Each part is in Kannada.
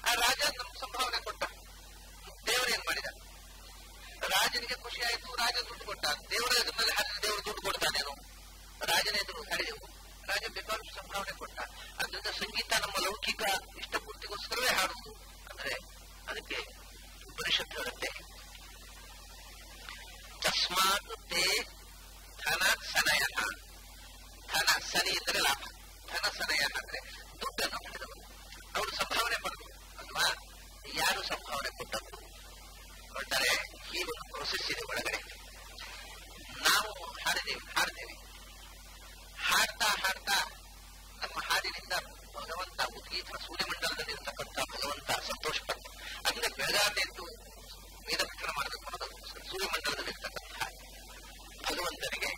ಆ ರಾಜ ನಮ್ಗೆ ಸಂಭಾವನೆ ಕೊಟ್ಟ ದೇವರೇನ್ ಮಾಡಿದ ರಾಜನಿಗೆ ಖುಷಿ ಆಯ್ತು ರಾಜ ದುಡ್ಡು ಕೊಟ್ಟ ದೇವರ ಎದುರಿನಲ್ಲಿ ಹಾಕಿದ್ರೆ ದೇವರು ದುಡ್ಡು ಕೊಡ್ತಾನೇನು ರಾಜನ ಎದುರು ಹರಿದೆವು ರಾಜ ಬೇಕಾದಷ್ಟು ಸಂಭಾವನೆ ಕೊಟ್ಟ ಅದರಿಂದ ಸಂಗೀತ ನಮ್ಮ ಲೌಕಿಕ ಇಷ್ಟಪೂರ್ತಿಗೋಸ್ಕರವೇ ಹಾಡುವುದು ಅಂದ್ರೆ ಅದಕ್ಕೆ ಉಪನಿಷತ್ತು ಹೇಳುತ್ತೆ ತಸ್ಮಾತ್ ತೇ ಧನ ಸನಯ ಧನ ಸನಿ ಅಂದ್ರೆ ಲಾಭ ಧನ ಸನಯ ಅಂದ್ರೆ ದುಡ್ಡನ್ನು ಪಡೆದವರು ಅವರು ಸಂಭಾವನೆ ಪಡೆದರು ಅಲ್ವಾ ಯಾರು ಸಂಭಾವನೆ ಕೊಟ್ಟರು ಕೊಟ್ಟರೆ ಈ ಒಂದು ಪ್ರೊಸೆಸ್ ಇದೆ ಒಳಗಡೆ ನಾವು ಹಾಡಿದೇವೆ ಹಾಡ್ತೇವೆ ಹಾಡ್ತಾ ಹಾಡ್ತಾ ನಮ್ಮ ಹಾಡಿನಿಂದ ಭಗವಂತ ಉದ್ಗೀತ ಸೂರ್ಯಮಂಡಲದಲ್ಲಿರ್ತಕ್ಕಂಥ ಭಗವಂತ ಸಂತೋಷ ಪಟ್ಟ ಅಂದ್ರೆ ಬೆಳಗಾವಿ ಎದ್ದು ವೇದ ಪಠಣ ಮಾಡಬೇಕು ಅನ್ನೋದು ಸೂರ್ಯಮಂಡಲದಲ್ಲಿರ್ತಕ್ಕಂಥ ಭಗವಂತನಿಗೆ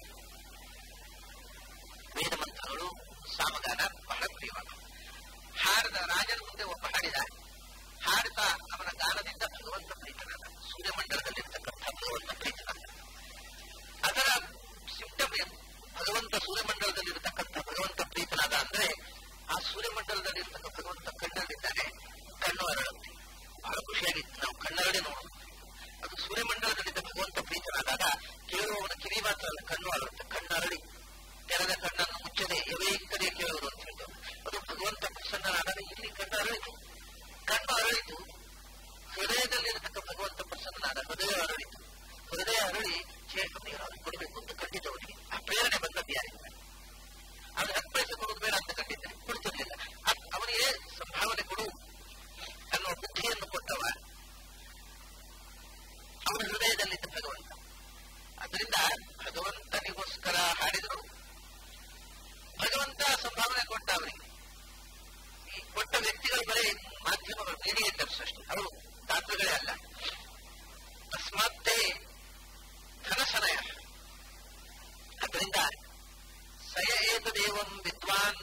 ವೇದ ಮಂತ್ರಗಳು ಸಾಮಗಾನ ಬಹಳ ಪ್ರಿಯವಾದ ಹಾಡಿದ ರಾಜನ ಮುಂದೆ ಒಬ್ಬ ಹಾಡಿದ ಹಾಡ್ತಾ ಅವನ ಗಾನದಿಂದ ಭಗವಂತ ಪ್ರೀತನಾದ ಸೂರ್ಯಮಂಡಲದಲ್ಲಿರ್ತಕ್ಕಂಥ ಭಗವಂತ ಪ್ರೀತನಾದ ಅದರ ಸಿಂಪ್ಟಮ್ ಏನು ಭಗವಂತ ಸೂರ್ಯಮಂಡಲದಲ್ಲಿರ್ತಕ್ಕಂಥ ಭಗವಂತ ಪ್ರೀತನಾದ ಅಂದ್ರೆ ಆ ಸೂರ್ಯಮಂಡಲದಲ್ಲಿರ್ತಕ್ಕ ಭಗವಂತ ಕಣ್ಣಲ್ಲಿದ್ದಾನೆ ಕಣ್ಣು ಅರಳುತ್ತೆ ಬಹಳ ಖುಷಿಯಾಗಿತ್ತು ನಾವು ಕಣ್ಣರಡೆ ನೋಡೋದು ಅದು ಸೂರ್ಯಮಂಡಲದಲ್ಲಿದ್ದ ಭಗವಂತ ಪ್ರೀತನಾದಾಗ ಕೇಳುವವನ ಕಿವಿ ಮಾತ್ರ ಅಲ್ಲ ಕಣ್ಣು ಅರಳುತ್ತೆ ಕಣ್ಣು ಅರಳಿ ತೆರೆದ ಕಣ್ಣನ್ನು ಮುಚ್ಚದೆ ಎವೇ ಕಡೆ ಕೇಳುವುದು ಅಂತ ಹೇಳಿದ್ರು ಅದು ಭಗವಂತ ಪ್ರಸನ್ನನಾದಾಗ ಇಲ್ಲಿ ಕಣ್ಣು ಅರಳಿತು ಕಣ್ಣು ಅರಳಿತು ಹೃದಯದಲ್ಲಿರತಕ್ಕ ಭಗವಂತ ಪ್ರಸನ್ನನಾದ ಹೃದಯ ಅರಳಿತು ಹೃದಯ ಅರಳಿ ಛೇ ಅವನಿಗೆ ಏನಾದ್ರು ಕೊಡಬೇಕು ಅಂತ ಖಂಡಿತವನಿಗೆ ಆ ಪ್ರೇರಣೆ ಬಂದದ್ದು ಯಾರಿಂದ ಅವನು ಹತ್ತು ಪೈಸೆ ಕೊಡೋದು ಬೇಡ ಅಂತ ಖಂಡಿತ ಕೊಡ್ತಿರ್ಲಿಲ್ಲ ಅ- ಅವನಿಗೆ ಸಂಭಾವನೆ ಕೊಡು ಅನ್ನುವ ಬುದ್ಧಿಯನ್ನು ಕೊಟ್ಟವ ಅವನ ಹೃದಯದಲ್ಲಿದ್ದ ಭಗವಂತ ಅದರಿಂದ ಭಗವಂತನಿಗೋಸ್ಕರ ಹಾಡಿದರು ಭಗವಂತ ಸಂಭಾವನೆ ಕೊಟ್ಟ ಅವರಿಗೆ ಈ ಕೊಟ್ಟ ವ್ಯಕ್ತಿಗಳು ಬರೀ ಮಾಧ್ಯಮಗಳು ಮೀಡಿಯೇಟರ್ಸ್ ಅಷ್ಟೇ ಅವರು ದಾತೃಗಳೇ ಅಲ್ಲ ತಸ್ಮಾತ್ತೇ ಧನಸನಯ ಅದರಿಂದ ಸಯ ಏತದೇವಂ ವಿದ್ವಾನ್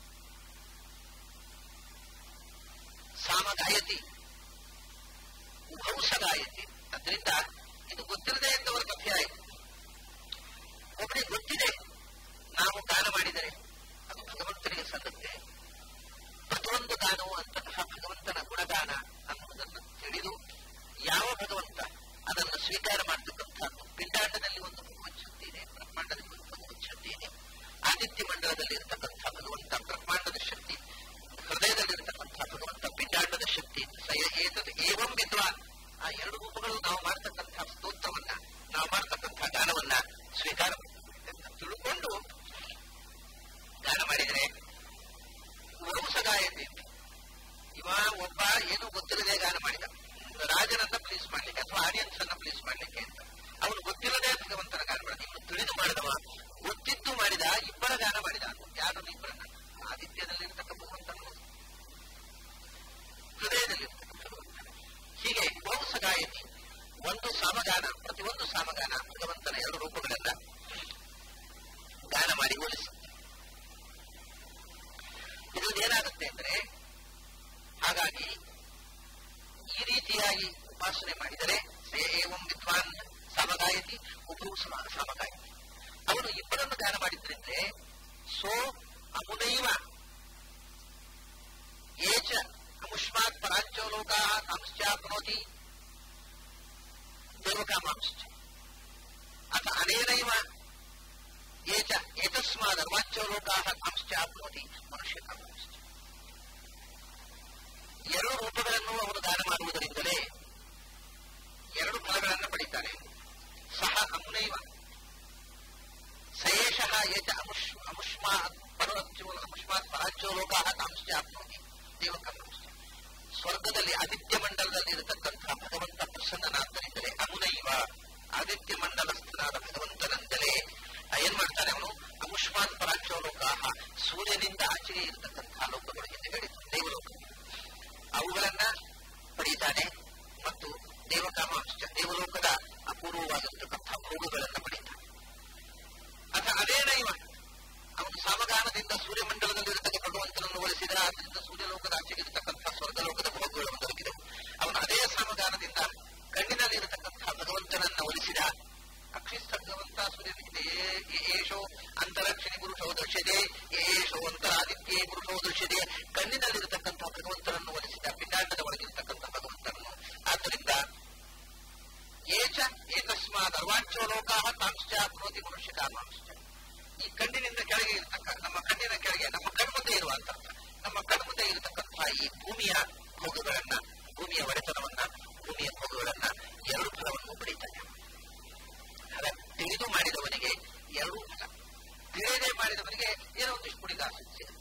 ಸಾಮಗಾಯತಿ ಉಭೌಸ ಗಾಯತಿ ಅದರಿಂದ ಇದು ಗೊತ್ತಿರದೆ ಇದ್ದವರ ಕಥೆ ಆಯಿತು ಒಬ್ಬರಿಗೆ ಗೊತ್ತಿದೆ ನಾವು ಗಾನ ಮಾಡಿದರೆ ಅದು ಭಗವಂತನಿಗೆ ಸಲ್ಲುತ್ತೆ ಪ್ರತಿಯೊಂದು ಗಾನವು ಅಂತಹ ಭಗವಂತನ ಗುಣಗಾನ ಅನ್ನುವುದನ್ನು ತಿಳಿದು ಯಾವ ಭಗವಂತ ಅದನ್ನು ಸ್ವೀಕಾರ ಮಾಡತಕ್ಕಂಥದ್ದು ಪಿಂಡಾಂಡದಲ್ಲಿ ಒಂದು ಭಗವತ್ ಶಕ್ತಿ ಇದೆ ಬ್ರಹ್ಮಾಂಡದಲ್ಲಿ ಒಂದು ಭಗವತ್ ಶಕ್ತಿ ಇದೆ ಆದಿತ್ಯ ಮಂಡಲದಲ್ಲಿ ಇರತಕ್ಕಂಥ ಭಗವಂತ ಬ್ರಹ್ಮಾಂಡದ ಶಕ್ತಿ ಹೃದಯದಲ್ಲಿರತಕ್ಕಂಥ ಭಗವಂತ ಪಿಂಡಾಂಡದ ಶಕ್ತಿ ಸಯ ಏತದ್ ಏವಂ ವಿದ್ವಾನ್ ಆ ಎರಡು ರೂಪಗಳು ನಾವು ಮಾಡತಕ್ಕಂಥ ಸ್ತೋತ್ರವನ್ನ ನಾವು ಮಾಡತಕ್ಕಂಥ ಗಾನವನ್ನ ಸ್ವೀಕಾರ ಅಂತ ತಿಳ್ಕೊಂಡು ಗಾನ ಮಾಡಿದರೆ ಗಾಯತಿ ಇವ ಒಬ್ಬ ಏನು ಗೊತ್ತಿಲ್ಲದೆ ಗಾನ ಮಾಡಿದ ರಾಜನನ್ನ ಪ್ಲೀಸ್ ಮಾಡ್ಲಿಕ್ಕೆ ಅಥವಾ ಆಡಿಯನ್ಸ್ ಅನ್ನ ಪ್ಲೀಸ್ ಮಾಡ್ಲಿಕ್ಕೆ ಅಂತ ಅವನು ಗೊತ್ತಿಲ್ಲದೆ ಭಗವಂತನ ಗಾನ ಮಾಡಿದ ಇವನು ತಿಳಿದು ಮಾಡಿದವ ಗೊತ್ತಿದ್ದು ಮಾಡಿದ ಇಬ್ಬರ ಗಾನ ಮಾಡಿದ ಯಾರು ಇಬ್ಬರನ್ನ ಆದಿತ್ಯದಲ್ಲಿರ್ತಕ್ಕ ಭಗವಂತನು ಹೃದಯದಲ್ಲಿರ್ತಕ್ಕ ಭಗವಂತನ ಹೀಗೆ ಬಹುಸ ಗಾಯತಿ ಒಂದು ಸಾಮಗಾನ ಪ್ರತಿಯೊಂದು ಸಾಮಗಾನ ಭಗವಂತನ ಎರಡು ರೂಪಗಳನ್ನ ಗಾನ ಮಾಡಿ ಹೋಲಿಸುತ್ತೆ ಇದರಿಂದ ಏನಾಗುತ್ತೆ ಅಂದ್ರೆ ಹಾಗಾಗಿ ಈ ರೀತಿಯಾಗಿ ಉಪಾಸನೆ ಮಾಡಿದರೆ ಸೇ ಏವಂ ವಿದ್ವಾನ್ ಸಮಗಾಯತಿ ಉಭು ಸಮ ಸಮಗಾಯತಿ ಅವನು ಇಬ್ಬರನ್ನು ಗಾನ ಮಾಡಿದ್ರಿಂದ ಸೋ ಅಮುನೈವ ಏಚ ಅಮುಷ್ಮಾತ್ ಪರಾಂಚೋ ಲೋಕ ಕಾಂಶ್ಚಾಪ್ನೋತಿ ದೇವಕಾಮಾಂಶ್ಚ ಅಥ ಅನೇನೈವ ಏಚ ಏತಸ್ಮಾದ್ ಅರ್ವಾಂಚೋ ಲೋಕಾ ಕಾಂಶ್ಚಾಪ್ನೋತಿ ಮನುಷ್ಯ ಕಾಮಾಂಶ್ಚ ಎರಡು ರೂಪಗಳನ್ನು ಅವನು ದಾನ ಮಾಡುವುದರಿಂದಲೇ ಎರಡು ಫಲಗಳನ್ನು ಪಡಿತಾನೆ ಸಹ ಅಮುನೈವ ಸಯೇಷಃ ಏಚ ಅಮುಷ್ ಅಮುಷ್ಮಾತ್ ಪರವಚ್ಚೋ ಅಮುಷ್ಮಾತ್ ಪರಾಜ್ಯೋ ಲೋಕಾ ಕಾಂಶ್ಚಾಪ್ನೋತಿ ದೇವಕಾಮಾಂಶ್ಚ ಸ್ವರ್ಗದಲ್ಲಿ ಆದಿತ್ಯ ಮಂಡಲದಲ್ಲಿ ಇರತಕ್ಕಂಥ ಭಗವಂತ ಪ್ರಸನ್ನನಾದ್ದರಿಂದಲೇ ಅಮುನೈವ ಆದಿತ್ಯ ಮಂಡಲಸ್ಥನಾದ ಭಗವಂತನಂದಲೇ ಏನ್ ಮಾಡ್ತಾನೆ ಅವನು ಅಮುಷ್ಮಾನ್ ಪರಾಕ್ಷೋ ಲೋಕಾಹ ಸೂರ್ಯನಿಂದ ಆಚೆಗೆ ಇರತಕ್ಕಂಥ ಲೋಕಗಳು ಎಂದು ಹೇಳಿದ್ರು ದೇವಲೋಕ ಅವುಗಳನ್ನ ಪಡೀತಾನೆ ಮತ್ತು ದೇವಕಾಮಾಂಶ ದೇವಲೋಕದ ಅಪೂರ್ವವಾಗಿರ್ತಕ್ಕಂಥ ಭೋಗಗಳನ್ನ ಪಡೀತಾನೆ ಅಥ ಅದೇನೈವ ಅವನು ಸಾಮಗಾನದಿಂದ ಸೂರ್ಯಮಂಡಲದಲ್ಲಿರತಕ್ಕ ಭಗವಂತನನ್ನು ಒಲಿಸಿದ ಆದ್ದರಿಂದ ಸೂರ್ಯಲೋಕದ ಆಚೆಗೆ ಇರತಕ್ಕಂಥ ಸ್ವರ್ಗಲೋಕದ ಭೋಗಗಳನ್ನು ದೊರಕಿದವು ಅವನು ಅದೇ ಸಾಮಗಾನದಿಂದ ಕಣ್ಣಿನಲ್ಲಿರತಕ್ಕಂಥ ಭಗವಂತನನ್ನ ಒಲಿಸಿದ ಅಕ್ಷಿಸ್ಥ ಭಗವಂತ ಸೂರ್ಯನಿಗೆ ಏಷೋ ಅಂತರಕ್ಷಣಿ ಪುರುಷೋ ದೃಶ್ಯತೆ ಏಷೋ ಅಂತರಾದಿತ್ಯೇ ಪುರುಷೋ ದೃಶ್ಯತೆ ಕಣ್ಣಿನಲ್ಲಿರತಕ್ಕಂಥ ಭಗವಂತನನ್ನು ಒಲಿಸಿದ ಪಿಂಡಾಂಡದ ಒಳಗೆ ತಸ್ಮಾತ್ ಅರ್ವಾಂಚೋ ಲೋಕಾಹ ತಾಂಶ್ಚ ಪ್ರೋತಿ ಮನುಷ್ಯ ಕಾಮಾಂಶ್ಚ ಈ ಕಣ್ಣಿನಿಂದ ಕೆಳಗೆ ಇರತಕ್ಕ ನಮ್ಮ ಕಣ್ಣಿನ ಕೆಳಗೆ ನಮ್ಮ ಕಣ್ಮುಂದೆ ಇರುವ ಅಂತ ನಮ್ಮ ಕಣ್ಮುಂದೆ ಇರತಕ್ಕಂತಹ ಈ ಭೂಮಿಯ ಭೋಗಗಳನ್ನ ಭೂಮಿಯ ಒಡೆತನವನ್ನ ಭೂಮಿಯ ಭೋಗಗಳನ್ನ ಎರಡು ಫಲವನ್ನು ಪಡೀತಾನೆ ಅದ ತಿಳಿದು ಮಾಡಿದವನಿಗೆ ಎರಡೂ ಫಲ ತಿಳಿಯದೆ ಮಾಡಿದವನಿಗೆ ಏನೋ ಒಂದಿಷ್ಟು ಪುಡಿಗ ಸಿಗುತ್ತೆ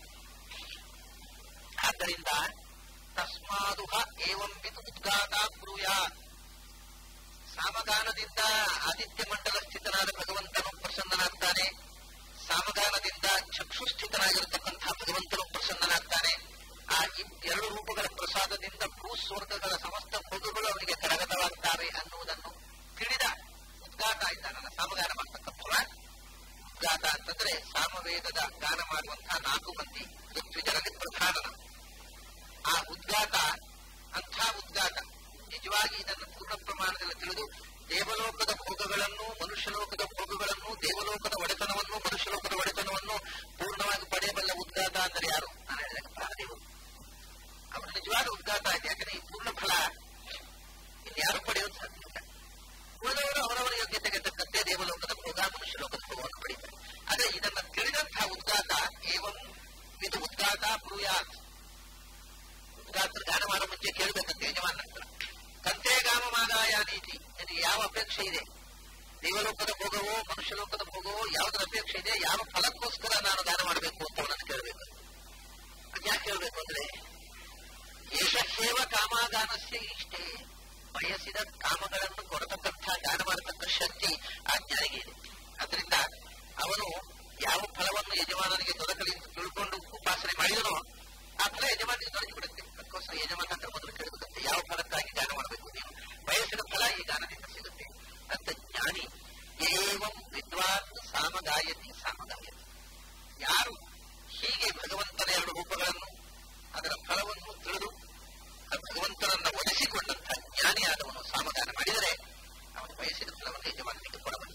ಆದ್ದರಿಂದ ತಸ್ಮಾದುಹ ಏವಂ ವಿತ್ ಉದ್ಗಾತ ಬ್ರೂಯಾತ್ ಸಾಮಗಾನದಿಂದ ಆದಿತ್ಯ ಮಂಡಲ ಸ್ಥಿತನಾದ ಭಗವಂತನು ಪ್ರಸನ್ನನಾಗ್ತಾನೆ ಸಾಮಗಾನದಿಂದ ಚಕ್ಷುಸ್ಥಿತನಾಗಿರತಕ್ಕಂತಹ ಭಗವಂತನು ಪ್ರಸನ್ನನಾಗ್ತಾನೆ ಆ ಎರಡು ರೂಪಗಳ ಪ್ರಸಾದದಿಂದ ಭೂ ಸ್ವರ್ಗಗಳ ಸಮಸ್ತ ಭೋಗಗಳು ಅವನಿಗೆ ಕರಗತವಾಗ್ತವೆ ಅನ್ನುವುದನ್ನು ತಿಳಿದ ಉದ್ಗಾತ ಇದ್ದಾನಲ್ಲ ಸಾಮಗಾನ ಮಾಡ್ತಕ್ಕಂಥವ ಉದ್ಗಾತ ಅಂತಂದ್ರೆ ಸಾಮವೇದದ ಗಾನ ಮಾಡುವಂತಹ ನಾಲ್ಕು ಮಂದಿ ಋತ್ವಿಜರಲ್ಲಿ ಪ್ರಧಾನನ ಆ ಉದ್ಗಾತ ಅಂಥ ಉದ್ಗಾತ ನಿಜವಾಗಿ ಇದನ್ನು ಪೂರ್ಣ ಪ್ರಮಾಣದಲ್ಲಿ ತಿಳಿದು ದೇವಲೋಕದ ಭೋಗಗಳನ್ನು ಮನುಷ್ಯಲೋಕದ ಭೋಗಗಳನ್ನು ದೇವಲೋಕದ ಒಡೆತನವನ್ನು ಮನುಷ್ಯಲೋಕದ ಒಡೆತನವನ್ನು ಪೂರ್ಣವಾಗಿ ಪಡೆಯಬಲ್ಲ ಉದ್ಗಾತ ಅಂದರೆ ಯಾರು ನಾನು ಹೇಳಿದಾಗ ಪ್ರಾಣದೇವರು ಅವರು ನಿಜವಾದ ಉದ್ಗಾತ ಆಯ್ತು ಯಾಕಂದ್ರೆ ಈ ಪೂರ್ಣ ಫಲ ಇನ್ಯಾರು ಪಡೆಯೋದು ಸಾಧ್ಯ ಇಲ್ಲ ಉಳಿದವರು ಅವರವರ ಯೋಗ್ಯತೆಗೆ ತಕ್ಕಂತೆ ದೇವಲೋಕದ ಭೋಗ ಮನುಷ್ಯಲೋಕದ ಭೋಗವನ್ನು ಪಡೆಯುತ್ತಾರೆ ಆದರೆ ಇದನ್ನು ತಿಳಿದಂತಹ ಉದ್ಗಾತ ಏವಂ ಇದು ಉದ್ಗಾತ ಬ್ರೂಯಾತ್ ಉದ್ಗಾತ್ರ ಗಾನ ಮಾಡೋ ಮುಂಚೆ ಕೇಳಬೇಕಂತೆ ಯಜಮಾನ ಹತ್ರ ಕಂತೆ ಗಾಮಮಾದಾಯ ನೀತಿ ನಿನಗೆ ಯಾವ ಅಪೇಕ್ಷೆ ಇದೆ ದೇವಲೋಕದ ಭೋಗವೋ ಮನುಷ್ಯಲೋಕದ ಭೋಗವೋ ಯಾವುದರ ಅಪೇಕ್ಷೆ ಇದೆ ಯಾವ ಫಲಕ್ಕೋಸ್ಕರ ನಾನು ಗಾನ ಮಾಡಬೇಕು ಅಂತ ಅವನನ್ನು ಕೇಳಬೇಕು ಅದ್ಯಾಕೆ ಕೇಳಬೇಕು ಅಂದ್ರೆ ಏಷೇವ ಕಾಮಾಗಾನಸ್ಯ ಇಷ್ಟೇ ಬಯಸಿದ ಕಾಮಗಳನ್ನು ಕೊಡತಕ್ಕಂಥ ಗಾನ ಮಾಡತಕ್ಕ ಶಕ್ತಿ ಆ ಜ್ಞಾನಿಗೆ ಇದೆ ಅದರಿಂದ ಅವನು ಯಾವ ಫಲವನ್ನು ಯಜಮಾನನಿಗೆ ದೊರಕಲಿ ಅಂತ ತಿಳ್ಕೊಂಡು ಉಪಾಸನೆ ಮಾಡಿದನೋ ಆ ಫಲ ಯಜಮಾನಿಗೆ ದೊರಕಿಬಿಡುತ್ತೆ ಅದಕ್ಕೋಸ್ಕರ ಯಜಮಾನ ಹತ್ರ ಮೊದಲು ಕೇಳಬೇಕಂತೆ ಯಾವ ಫಲಕ್ಕಾಗಿ ಗಾನ ಮಾಡಬೇಕು ನೀವು ಬಯಸಿದ ಫಲ ಈ ಗಾನದಿಂದ ಸಿಗುತ್ತೆ ಅಂತ ಜ್ಞಾನಿ ಏವಂ ವಿದ್ವಾನ್ ಸಾಮಗಾಯತಿ ಸಾಮಗಾಯತಿ ಯಾರು ಹೀಗೆ ಭಗವಂತನ ಎರಡು ರೂಪಗಳನ್ನು ಅದರ ಫಲವನ್ನು ತಿಳಿದು ಭಗವಂತನನ್ನ ಒಲಿಸಿಕೊಂಡಂತಹ ಜ್ಞಾನಿಯಾದವನು ಸಾಮಗಾನ ಮಾಡಿದರೆ ಅವನು ಬಯಸಿದ ಫಲವನ್ನು ಯಜಮಾನಿಗೆ ಕೊಡಬಲ್ಲ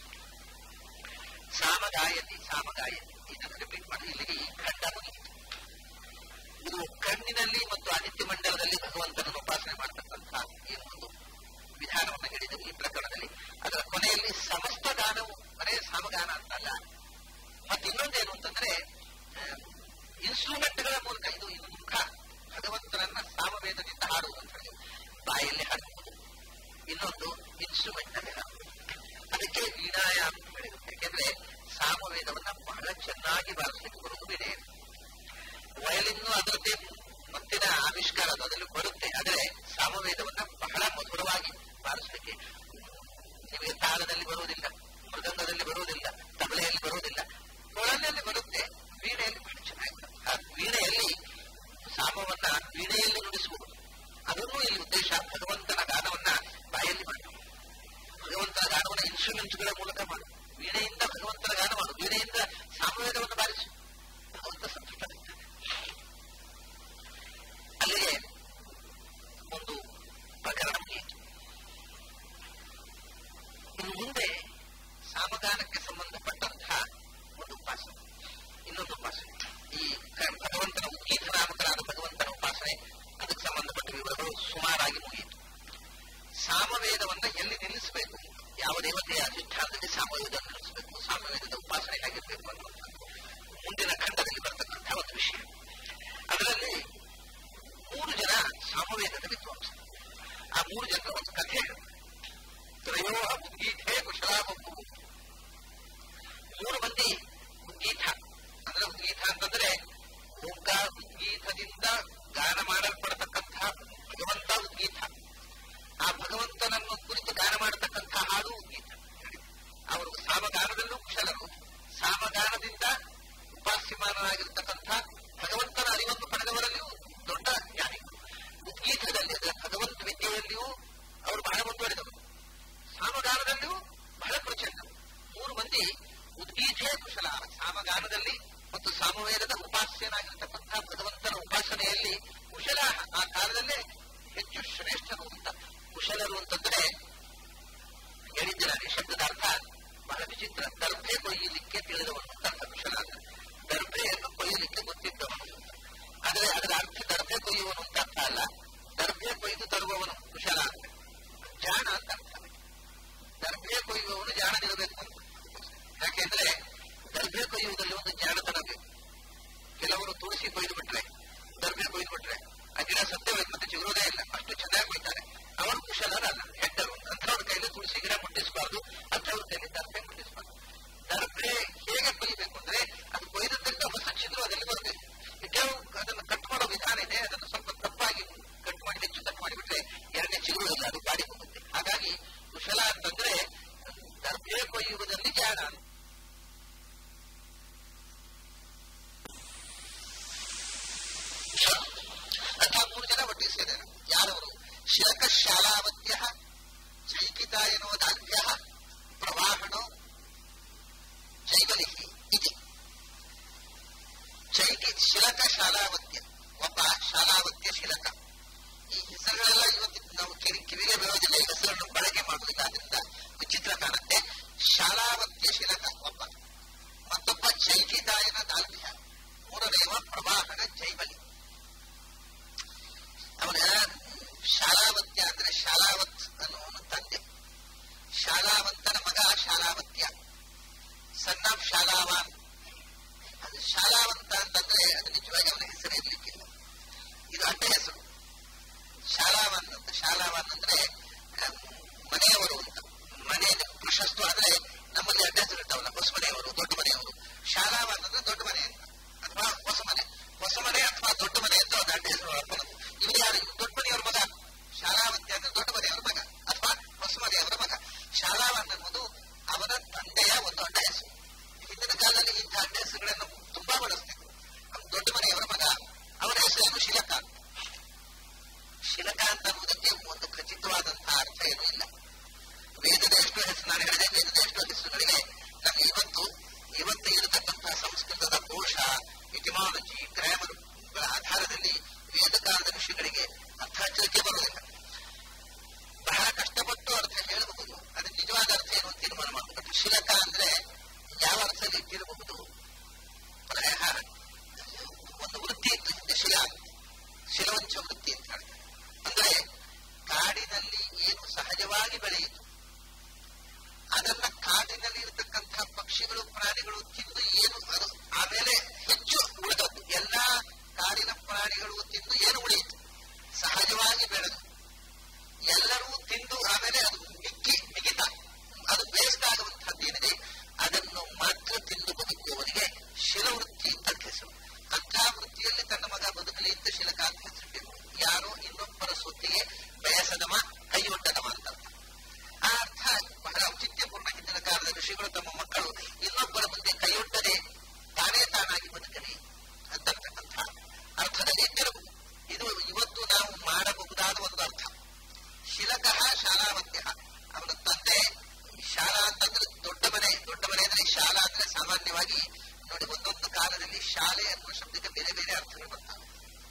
ಸಾಮಗಾಯತಿ ಸಾಮಗಾಯತಿ ಇದನ್ನು ರಿಪೀಟ್ ಮಾಡಿ ಇಲ್ಲಿಗೆ ಈ ಖಂಡ ಮುಗಿಯಿತು ಇದು ಕಣ್ಣಿನಲ್ಲಿ ಮತ್ತು ಆದಿತ್ಯ ಮಂಡಲದಲ್ಲಿ ಭಗವಂತನನ್ನು ಉಪಾಸನೆ ಮಾಡತಕ್ಕಂತಹ ಈ ಒಂದು ವಿಧಾನವನ್ನು ಹೇಳಿದ ಈ ಪ್ರಕರಣದಲ್ಲಿ ಅದರ ಕೊನೆಯಲ್ಲಿ ಸಮಸ್ತ ಗಾನವು ಬರೇ ಸಾಮಗಾನ ಅಂತಲ್ಲ ಮತ್ತೆ ಇನ್ನೊಂದೇನು ಅಂತಂದ್ರೆ ಇನ್ಸ್ಟ್ರೂಮೆಂಟ್ಗಳ ಮೂಲಕ ಇದು ಇದು ಮುಖ ಭಗವಂತನನ್ನ ಸಾಮವೇದದಿಂದ ಹಾಡುವುದು ಅಂತ ಹೇಳಿ ಬಾಯಲ್ಲಿ ಹಾಡುವುದು ಇನ್ನೊಂದು ಇನ್ಸ್ಟ್ರೂಮೆಂಟ್ ನಲ್ಲಿ ಹಾಡುವುದು ಅದಕ್ಕೆ ವೀಣಾಯ ಅಂತ ಹೇಳಿದ್ರು ಯಾಕೆಂದ್ರೆ ಸಾಮವೇದವನ್ನ ಬಹಳ ಚೆನ್ನಾಗಿ ಬಾರಿಸಲಿಕ್ಕೆ ಬರುವುದು ವೀಣೆ ವಯಲಿನ್ನು ಅದರದ್ದೇ ಮತ್ತಿನ ಆವಿಷ್ಕಾರ ಅದು ಅದರಲ್ಲಿ ಬರುತ್ತೆ ಆದರೆ ಸಾಮವೇದವನ್ನ ಬಹಳ ಮಧುರವಾಗಿ ಬಾರಿಸಲಿಕ್ಕೆ ನಿಮಗೆ ತಾಳದಲ್ಲಿ ಬರುವುದಿಲ್ಲ ಮೃದಂಗದಲ್ಲಿ ಬರುವುದಿಲ್ಲ ತಬಲೆಯಲ್ಲಿ ಬರುವುದಿಲ್ಲ ಕೊಳಲಲ್ಲಿ ಬರುತ್ತೆ ವೀಣೆಯಲ್ಲಿ ಬಹಳ ಚೆನ್ನಾಗಿ ಬರುತ್ತೆ ಆ ವೀಣೆಯಲ್ಲಿ ಸಾಮವನ್ನ ವೀಣೆಯಲ್ಲಿ ನುಡಿಸುವುದು ಅದನ್ನು ಇಲ್ಲಿ ಉದ್ದೇಶ ಭಗವಂತನ ಗಾನವನ್ನ ಬಾಯಲ್ಲಿ ಮಾಡಿ ಭಗವಂತನ ಗಾನವನ್ನ ಇನ್ಸ್ಟ್ರೂಮೆಂಟ್ಗಳ ಮೂಲಕ ಮಾಡು ವೀಣೆಯಿಂದ ಭಗವಂತನ ಗಾನ ಮಾಡು ವೀಣೆಯಿಂದ ಸಾಮವೇದವನ್ನು ಬಾರಿಸು ಭಗವಂತ ಸಂತುಷ್ಟನಾಗ್ತಾನೆ ಅಲ್ಲಿಗೆ ಒಂದು ಪ್ರಕರಣ ಮುಗಿಯಿತು ಇನ್ನು ಮುಂದೆ ಸಾಮಗಾನಕ್ಕೆ ಸಂಬಂಧಪಟ್ಟಂತಹ ಒಂದು ಉಪಾಸನೆ ಇನ್ನೊಂದು ಉಪಾಸನೆ ಈ ಭಗವಂತನ ಉದ್ಗೀತ ನಾಮಕರಾದ ಭಗವಂತನ ಉಪಾಸನೆ ಅದಕ್ಕೆ ಸಂಬಂಧಪಟ್ಟ ವಿವರಗಳು ಸುಮಾರಾಗಿ ಮುಗಿಯಿತು ಸಾಮವೇದವನ್ನ ಎಲ್ಲಿ ನಿಲ್ಲಿಸಬೇಕು ಯಾವ ದೇವತೆಯ ಅಧಿಷ್ಠಾನದಲ್ಲಿ ಸಾಮವೇದ ನಿಲ್ಲಿಸಬೇಕು ಸಾಮವೇದದ ಉಪಾಸನೆ ಹೇಗಿರಬೇಕು ಅನ್ನುವಂಥದ್ದು ಮುಂದಿನ ಖಂಡದಲ್ಲಿ ಬರ್ತಕ್ಕಂತಹ ಒಂದು ವಿಷಯ ಅದರಲ್ಲಿ ಮೂರು ಜನ ಸಾಮವೇದದ ವಿದ್ವಾಂಸ ಆ ಮೂರು ಜನ ಒಂದು ಕಥೆ ಹೇಳ್ತಾರೆ ತ್ರಯೋ ಉದ್ಗೀತೆ ಕುಶಲಾಬಬ್ಬು ಮೂರು ಮಂದಿ ಉದ್ಗೀತ ಅಂದ್ರೆ ಉದ್ಗೀತ ಅಂತಂದ್ರೆ ಉಗ್ಗ ಉದ್ಗೀತದಿಂದ ಗಾನ ಮಾಡಲ್ಪಡತಕ್ಕಂತಹ ಭಗವಂತ ಉದ್ಗೀತ ಆ ಭಗವಂತನನ್ನು ಕುರಿತು ಗಾನ ಮಾಡತಕ್ಕಂಥ ಹಾಡು ಉದ್ಗೀತ ಅವರು ಸಾಮಗಾನದಲ್ಲೂ ಕುಶಲರು ಸಾಮಗಾನದಿಂದ ಉಪಾಸ್ಯಮಾನರಾಗಿರ್ತಕ್ಕಂಥ ಭಗವಂತನ ಅರಿವನ್ನು ಪಡೆದವರಲ್ಲಿಯೂ ದೊಡ್ಡ ಜ್ಞಾನಿಗಳು ಉದ್ಗೀತದಲ್ಲಿ ಅಂದ್ರೆ ಭಗವಂತ ವಿದ್ಯೆಯಲ್ಲಿಯೂ ಅವರು ಬಹಳ ಮುಂದುವರೆದವರು ಸಾಮಗಾನದಲ್ಲಿಯೂ ಬಹಳ ಪ್ರಚಂಡ ಮೂರು ಮಂದಿ ಉದ್ಗೀತೆ ಕುಶಲ ಸಾಮಗಾನದಲ್ಲಿ ಮತ್ತು ಸಾಮವೇದದ ಉಪಾಸ್ಯನಾಗಿರ್ತಕ್ಕಂಥ ಭಗವಂತನ ಉಪಾಸನೆಯಲ್ಲಿ ಕುಶಲ ಆ ಕಾಲದಲ್ಲೇ ಹೆಚ್ಚು ಶ್ರೇಷ್ಠರು ಅಂತ ಕುಶಲರು ಅಂತಂದ್ರೆ ಹೇಳಿದ್ದೆ ನಾನು ಈ ಶಬ್ದದ ಅರ್ಥ ಬಹಳ ವಿಚಿತ್ರ ದರ್ಭೆ ಕೊಯ್ಯಲಿಕ್ಕೆ ತಿಳಿದವನು ಅಂತ ಅರ್ಥ ಕುಶಲ ಅಂದ್ರೆ ದರ್ಭೆಯನ್ನು ಕೊಯ್ಯಲಿಕ್ಕೆ ಗೊತ್ತಿದ್ದವನು ಆದರೆ ಅದರ ಅರ್ಥ ದರ್ಭೆ ಕೊಯ್ಯುವನು ಅಂತ ಅರ್ಥ ಅಲ್ಲ ದರ್ಭೆ ಕೊಯ್ದು ತರುವವನು ಕುಶಲ ಅಂದ್ರೆ ಜಾಣ ಅಂತ ಅರ್ಥ ಜಾಣನಿರಬೇಕು ಅಂತ ಯಾಕೆಂದ್ರೆ ದರ್ಭೆ ಕೊಯ್ಯುವುದರಲ್ಲಿ ಒಂದು ಜಾಣತನ ಬೇಕು ಕೆಲವರು ತುಳಸಿ ಕೊಯ್ದು ಬಿಟ್ರೆ ದರ್ಭೆ ಕೊಯ್ದು ಬಿಟ್ರೆ ಆ ಗಿಡ ಸತ್ಯ ಹೋಯ್ತು ಮತ್ತೆ ಚಿಗುರೋದೇ ಇಲ್ಲ ಅಷ್ಟು ಚೆನ್ನಾಗಿ ಕೊಯ್ತಾರೆ ಅವರು ಕುಶಲರಲ್ಲ ಹೆಡ್ಡರು ಅಂಥವ್ರ ಕೈಲಿ ತುಳಸಿ ಗಿಡ ಮುಟ್ಟಿಸಬಾರ್ದು ಅಂಥವ್ರ ಕೈಲಿ ದರ್ಭೆ ಮುಟ್ಟಿಸಬಾರ್ದು ದರ್ಭೆ ಹೇಗೆ ಕೊಯ್ಯಬೇಕು ಅಂದ್ರೆ ಅದು ಕೊಯ್ದದ್ದಕ್ಕೆ ಹೊಸ ಚಿದ್ರು ಅದರಲ್ಲಿ ಬರಬೇಕು ಕೆಲವು ಅದನ್ನು ಕಟ್ ಮಾಡೋ ವಿಧಾನ ಇದೆ ಅದನ್ನು ಸ್ವಲ್ಪ ತಪ್ಪಾಗಿ ಕಟ್ ಮಾಡಿ ಹೆಚ್ಚು ಕಟ್ ಮಾಡಿಬಿಟ್ರೆ ಎರಡನೇ ಚಿಗುರುವುದಿಲ್ಲ ಅದು ಬಾಡಿ ಹೋಗುತ್ತೆ ಹಾಗಾಗಿ ಕುಶಲ ಅಂತಂದ್ರೆ ದರ್ಭೆ ಕೊಯ್ಯುವುದರಲ್ಲಿ ಜಾಣ ಅಂತ ಮೂರು ಜನ ಒಟ್ಟಿಗೆ ಸೇರಿದರು ಯಾರವರು ಶಿರಕ ಶಾಲಾವತ್ಯ ಚೈಕಿತ ಎನ್ನುವುದಾಭ್ಯ ಪ್ರವಾಹಣೋ ಜೈವಲಿಹಿ ಇದೆ ಚೈಕಿ ಶಿಲಕ ಶಾಲಾವತ್ಯ ಒಬ್ಬ ಶಾಲಾವತ್ಯ ಶಿಲಕ ಈ ಹೆಸರುಗಳೆಲ್ಲ ಇವತ್ತು ನಾವು ಕಿವಿ ಕಿವಿಗೆ ಬರೋದಿಲ್ಲ ಈ ಹೆಸರನ್ನು ಬಳಕೆ ಮಾಡುವುದಿಲ್ಲ ಆದ್ರಿಂದ ವಿಚಿತ್ರ ಕಾಣುತ್ತೆ ಶಾಲಾವತ್ಯ ಶಿಲಕ ಒಬ್ಬ ಮತ್ತೊಬ್ಬ ಚೈಕಿತಾಯನ ದಾಲ್ಭ್ಯ ಮೂರನೆಯವ ಪ್ರವಾಹನ ಜೈವಲಿ ಅವನ ಶಾಲಾವತ್ಯ ಅಂದ್ರೆ ಶಾಲಾವತ್ ಅನ್ನುವನು ತಂದೆ ಶಾಲಾವಂತನ ಮಗ ಶಾಲಾವತ್ಯ ಸಣ್ಣ ಶಾಲಾವಾನ್ ಅದು ಶಾಲಾವಂತ ಅಂತಂದ್ರೆ ಅದು ನಿಜವಾಗಿ ಅವನ ಹೆಸರು ಇರ್ಲಿಕ್ಕಿಲ್ಲ ಇದು ಅಡ್ಡ ಹೆಸರು ಶಾಲಾವಾನ್ ಅಂತ ಶಾಲಾವಾನ್ ಅಂದ್ರೆ ಮನೆಯವರು ಅಂತ ಮನೆ ಪ್ರಶಸ್ತು ಆದ್ರೆ ನಮ್ಮಲ್ಲಿ ಅಡ್ಡ ಹೆಸರು ಇರ್ತಾವಲ್ಲ ಹೊಸ ಮನೆಯವರು ದೊಡ್ಡ ಮನೆಯವರು ಶಾಲಾವಾನ್ ಅಂದ್ರೆ ದೊಡ್ಡ ಮನೆ ಅಂತ ಅಥವಾ ಹೊಸ ಮನೆ ಹೊಸ ಮನೆ ಅಥವಾ ದೊಡ್ಡ ಮನೆ ಅಂತ ಒಂದು ಅಡ್ಡ ಹೆಸರು ಅಪ್ಪನದು ಇವರು ಯಾರು ದೊಡ್ಡ ಮನೆಯವರ ಮಗ ಶಾಲಾವತ್ಯ ಅಂದ್ರೆ ದೊಡ್ಡ ಮನೆಯವರ ಮಗ ಅಥವಾ ಹೊಸ ಮನೆಯವರ ಮಗ ಶಾಲಾವಾನ್ ಅನ್ನೋದು ಅವನ ತಂದೆಯ ಒಂದು ಅಡ್ಡ ಹೆಸರು ಹಿಂದಿನ ಕಾಲದಲ್ಲಿ ಇಂಥ ಅಡ್ಡ ಹೆಸರುಗಳನ್ನು ತುಂಬಾ ಬಳಸ್ತಿದ್ರು ದೊಡ್ಡ ಮನೆಯವರ ಮಗ ಅವನ ಹೆಸರೇನು ಶಿಲಕ ಶಿಲಕ ಅಂತ ಅನ್ನುವುದಕ್ಕೆ ಒಂದು ಖಚಿತವಾದಂತಹ ಅರ್ಥ ಏನೂ ಇಲ್ಲ ವೇದದ ಎಷ್ಟೋ ಹೆಸರು ನಾನು ಹೇಳಿದೆ ವೇದದ ಎಷ್ಟೋ ಹೆಸರುಗಳಿಗೆ ನಮ್ಗೆ ಇವತ್ತು ಇವತ್ತು ಇರತಕ್ಕಂತಹ ಸಂಸ್ಕೃತದ ಕೋಶ ಇಟಿಮಾಲಜಿ ಗ್ರಾಮರ್ ಆಧಾರದಲ್ಲಿ ವೇದ ಕಾಲದ ಋಷಿಗಳಿಗೆ ಅರ್ಥ ಹಚ್ಚಲಿಕ್ಕೆ ಬರುವುದಿಲ್ಲ ಬಹಳ ಕಷ್ಟಪಟ್ಟು ಅರ್ಥ ಹೇಳಬಹುದು ಅದ್ರ ನಿಜವಾದ ಅರ್ಥ ಏನು ಅಂತ ತೀರ್ಮಾನ ಮಾಡಬೇಕು ಶಿಲಕ ಅಂದ್ರೆ ಯಾವ ಅರ್ಥದಲ್ಲಿ ಇಟ್ಟಿರಬಹುದು ಪ್ರಾಯ ಒಂದು ವೃತ್ತಿ ಇತ್ತು ಹಿಂದೆ ಶಿಲ ಶಿಲವಂಚ ವೃತ್ತಿ ಅಂತ ಹೇಳ್ತಾರೆ ಅಂದ್ರೆ ಕಾಡಿನಲ್ಲಿ ಏನು ಸಹಜವಾಗಿ ಬೆಳೆಯಿತು ಅದನ್ನ ಕಾಡಿನಲ್ಲಿ ಇರತಕ್ಕಂತಹ ಪಕ್ಷಿಗಳು ಪ್ರಾಣಿಗಳು ತಿಂದು ಏನು ಅದು ಆಮೇಲೆ ಹೆಚ್ಚು ಉಳಿದದ್ದು ಎಲ್ಲಾ ಕಾಡಿನ ಪ್ರಾಣಿಗಳು ತಿಂದು ಏನು ಉಳಿಯಿತು ಸಹಜವಾಗಿ ಬೆಳೆದು ಎಲ್ಲರೂ ತಿಂದು ಆಮೇಲೆ ಅದು ಮಿಕ್ಕಿ ಮಿಗಿತ ಅದು ಬೇಸ್ಟ್ ಆಗುವಂತಹದ್ದು ಏನಿದೆ ಅದನ್ನು ಮಾತ್ರ ತಿಂದು ಬದುಕುವವನಿಗೆ ಶಿಲವೃತ್ತಿ ಅಂತ ಹೆಸರು ಅಂತಹ ವೃತ್ತಿಯಲ್ಲಿ ತನ್ನ ಮಗ ಬದುಕಲಿ ಅಂತ ಶಿಲಕ ಅಂತ ಹೆಸರಿಟ್ಟಿರು ಯಾರೋ ಇನ್ನೊಬ್ಬರ ಸೊತ್ತಿಗೆ ಬಯಸದವ ಕೈಯೊಡ್ಡದವ ಅಂತ ಆ ಅರ್ಥ ಬಹಳ ಔಚಿತ್ಯಪೂರ್ಣ ಹಿಂದಿನ ಕಾಲದ ಋಷಿಗಳು ತಮ್ಮ ಮಕ್ಕಳು ಇನ್ನೊಬ್ಬರ ಮುಂದೆ ಕೈಯೊಡ್ಡದೆ ತಾನೇ ತಾನಾಗಿ ಬದುಕಲಿ ಅಂತಕ್ಕಂಥ ಅರ್ಥದಲ್ಲಿ ಇಟ್ಟಿರಬಹುದು ಇದು ಇವತ್ತು ನಾವು ಮಾಡಬಹುದಾದ ಒಂದು ಅರ್ಥ ಶಿಲಕ ಶಾಲಾವತ್ಯ ಅವನ ತಂದೆ ಶಾಲಾ ಅಂತಂದ್ರೆ ದೊಡ್ಡ ಮನೆ ದೊಡ್ಡ ಮನೆ ಅಂದ್ರೆ ಶಾಲಾ ಅಂದ್ರೆ ಸಾಮಾನ್ಯವಾಗಿ ನೋಡಿ ಒಂದೊಂದು ಕಾಲದಲ್ಲಿ ಶಾಲೆ ಅನ್ನುವ ಶಬ್ದಕ್ಕೆ ಬೇರೆ ಬೇರೆ ಅರ್ಥಗಳು ಬರ್ತವೆ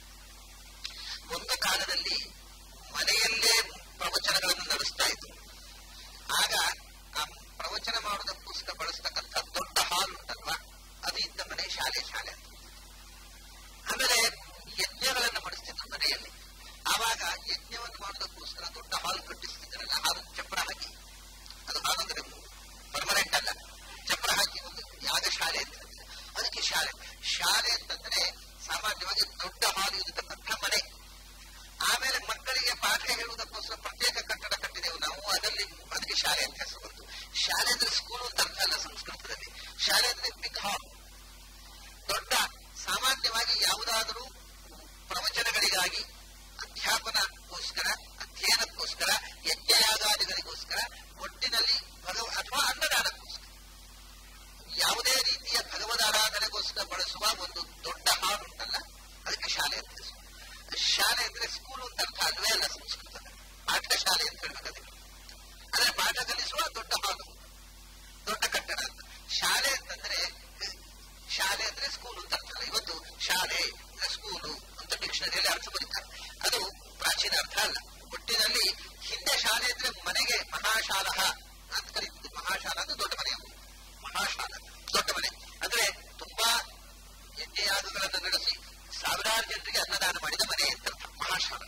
ಒಂದು ಕಾಲದಲ್ಲಿ ಮನೆಯಲ್ಲೇ ಪ್ರವಚನಗಳನ್ನು ನಡೆಸ್ತಾ ಇದ್ರು ಆಗ ಆ ಪ್ರವಚನ ಮಾಡೋದಕ್ಕೋಸ್ಕರ ಬಳಸ್ತಕ್ಕಂಥ ದೊಡ್ಡ ಹಾಲ್ ಉಂಟಲ್ವಾ ಅದು ಇದ್ದ ಮನೆ ಶಾಲೆ ಶಾಲೆ ಅಂತ ಆಮೇಲೆ ಯಜ್ಞಗಳನ್ನು ಮಾಡಿಸ್ತಿದ್ರು ಮನೆಯಲ್ಲಿ ಆವಾಗ ಯಜ್ಞವನ್ನು ಮಾಡೋದಕ್ಕೋಸ್ಕರ ದೊಡ್ಡ ಹಾಲ್ ಕಟ್ಟಿಸ್ತಿದ್ರಲ್ಲ ಹಾಲು ಚಪ್ರ ಹಾಕಿ ಅದು ಹಾಲು ಅಂದ್ರೆ ಪರ್ಮನೆಂಟ್ ಅಲ್ಲ ಚಪ್ರ ಹಾಕಿ ಒಂದು ಯಾಗ ಶಾಲೆ ಅಂತ ಹೇಳ್ತಾರೆ. ಅದಕ್ಕೆ ಶಾಲೆ ಶಾಲೆ ಅಂತಂದ್ರೆ ಸಾಮಾನ್ಯವಾಗಿ ದೊಡ್ಡ ಹಾಲು ಇರತಕ್ಕಂಥ ಮನೆ ಆಮೇಲೆ ಮಕ್ಕಳಿಗೆ ಪಾಠ ಹೇಳುವುದಕ್ಕೋಸ್ಕರ ಪ್ರತ್ಯೇಕ ಕಟ್ಟಡ ಕಟ್ಟಿದೆವು ನಾವು ಅದರಲ್ಲಿ ಅದಕ್ಕೆ ಶಾಲೆ ಅಂತ ಹೆಸರು ಬಂತು ಶಾಲೆ ಅಂದ್ರೆ ಸ್ಕೂಲ್ ಅಂತ ಅರ್ಥ ಅಲ್ಲ ಸಂಸ್ಕೃತದಲ್ಲಿ ಶಾಲೆ ಅಂದ್ರೆ ಬಿಗ್ ಹಾಲ್ ದೊಡ್ಡ ಸಾಮಾನ್ಯವಾಗಿ ಯಾವುದಾದರೂ ಪ್ರವಚನಗಳಿಗಾಗಿ ಅಧ್ಯಾಪನಕ್ಕೋಸ್ಕರ ಅಧ್ಯಯನಕ್ಕೋಸ್ಕರ ಯಜ್ಞಯಾಗಾದಿಗಳಿಗೋಸ್ಕರ ಒಟ್ಟಿನಲ್ಲಿ ಭಗವ ಅಥವಾ ಅನ್ನದಾನಕ್ಕೋಸ್ಕರ ಯಾವುದೇ ರೀತಿಯ ಭಗವದಾರಾಧನೆಗೋಸ್ಕರ ಬಳಸುವ ಒಂದು ದೊಡ್ಡ ಹಾಲ್ ಉಂಟಲ್ಲ ಅದಕ್ಕೆ ಶಾಲೆ ಅಂತ ಹೆಸರು ಶಾಲೆ ಅಂದ್ರೆ ಸ್ಕೂಲ್ ಅಂತ ಅರ್ಥ ಅಲ್ವೇ ಅಲ್ಲ ಸಂಸ್ಕೃತದ ಪಾಠ ಶಾಲೆ ಅಂತ ಹೇಳ್ಬೇಕು ಅದಕ್ಕೆ ಅಂದ್ರೆ ಪಾಠ ಕಲಿಸುವ ದೊಡ್ಡ ಹಾಲು ದೊಡ್ಡ ಕಟ್ಟಡ ಅಂತ ಶಾಲೆ ಅಂತಂದ್ರೆ ಶಾಲೆ ಅಂದ್ರೆ ಸ್ಕೂಲ್ ಅಂತ ಅರ್ಥ ಅಲ್ಲ ಇವತ್ತು ಶಾಲೆ ಸ್ಕೂಲು ಅಂತ ಡಿಕ್ಷನರಿಯಲ್ಲಿ ಅರ್ಥ ಬರೀತಾರೆ ಅದು ಪ್ರಾಚೀನ ಅರ್ಥ ಅಲ್ಲ ಒಟ್ಟಿನಲ್ಲಿ ಹಿಂದೆ ಶಾಲೆ ಅಂದ್ರೆ ಮನೆಗೆ ಮಹಾಶಾಲಹ ಅಂತ ಕರೀತಿದ್ರು ಮಹಾಶಾಲ ಅಂದ್ರೆ ದೊಡ್ಡ ಮನೆ ಮಹಾಶಾಲ ದೊಡ್ಡ ಮನೆ ಅಂದ್ರೆ ತುಂಬಾ ಯಜ್ಞಯಾಗಗಳನ್ನು ನಡೆಸಿ ಸಾವಿರಾರು ಜನರಿಗೆ ಅನ್ನದಾನ ಮಾಡಿದ ಮನೆ ಅಂತ ಅರ್ಥ ಮಹಾಶಾಲ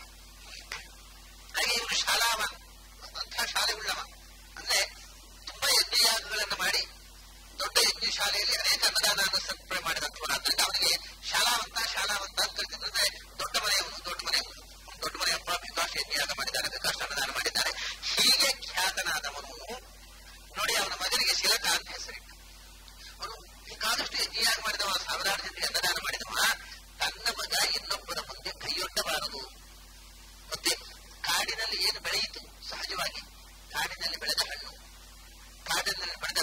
ಹಾಗೆ ಇವನು ಶಾಲಾವ ಅಂತಹ ಶಾಲೆ ಉಳ್ಳವ ಅಂದ್ರೆ ತುಂಬಾ ಯಜ್ಞಯಾಗ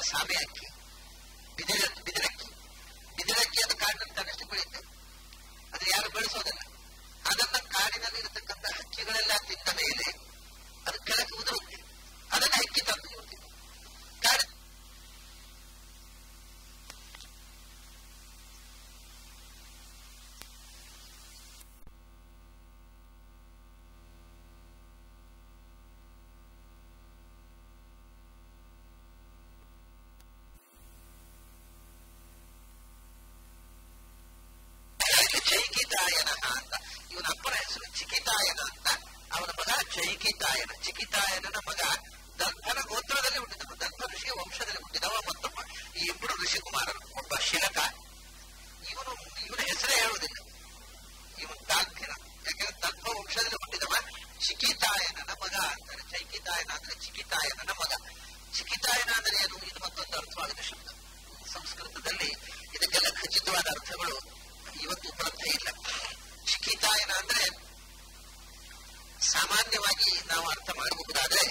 ಸಾಮೆ ಅಕ್ಕಿ ಬಿದಿರ ಬಿದಿರಕ್ಕಿ ಬಿದಿರಕ್ಕಿ ಅದು ಕಾಡಿನಲ್ಲಿ ತನ್ನಷ್ಟು ಬೆಳೆಯುತ್ತೆ ಅದು ಯಾರು ಬೆಳೆಸೋದಿಲ್ಲ ಅದನ್ನ ಕಾಡಿನಲ್ಲಿ ಇರತಕ್ಕಂಥ ಹಕ್ಕಿಗಳೆಲ್ಲ ತಿಂದ ಮೇಲೆ ಅದು ಕೆಳಗೆ ಉದುರುತ್ತೆ ಅದನ್ನ ಹೆಕ್ಕಿ ತಂದು ಇರುತ್ತಿದೆ ಕಾಡು ಚೈಕಿತಾಯನ ಅಂತ ಇವನ ಅಪ್ಪನ ಹೆಸರು ಚಿಕಿತಾಯನ ಅಂತ ಅವನ ಮಗ ಚೈಕಿತಾಯನ ಚಿಕಿತಾಯನನ ಮಗ ದರ್ಭನ ಗೋತ್ರದಲ್ಲಿ ಹುಟ್ಟಿದವ ದರ್ಭ ಋಷಿಯ ವಂಶದಲ್ಲಿ ಹುಟ್ಟಿದವ ಮತ್ತೊಬ್ಬ ಈ ಇಬ್ಬರು ಋಷಿಕುಮಾರರು ಒಬ್ಬ ಶಿಲಕ ಇವನು ಇವನ ಹೆಸರೇ ಹೇಳುವುದಿಲ್ಲ ಇವನು ತಾಲ್ಕಿನ ಯಾಕಂದ್ರೆ ದರ್ಭ ವಂಶದಲ್ಲಿ ಹುಟ್ಟಿದವ ಚಿಕಿತಾಯನನ ಮಗ ಅಂತಾರೆ ಚೈಕಿತಾಯನ ಅಂದ್ರೆ ಚಿಕಿತಾಯನನ ಮಗ ಚಿಕಿತಾಯನ ಅಂದ್ರೆ ಏನು ಇದು ಮತ್ತೊಂದು ಅರ್ಥವಾಗಿದೆ ಶಬ್ದ ಸಂಸ್ಕೃತದಲ್ಲಿ ಇದಕ್ಕೆಲ್ಲ ಖಚಿತವಾದ ಅರ್ಥಗಳು ಇವತ್ತು ಉಪಲಬ್ಧ ಇಲ್ಲ ಚಿಕಿತಾಯನ ಅಂದ್ರೆ ಸಾಮಾನ್ಯವಾಗಿ ನಾವು ಅರ್ಥ ಮಾಡಬಹುದಾದ್ರೆ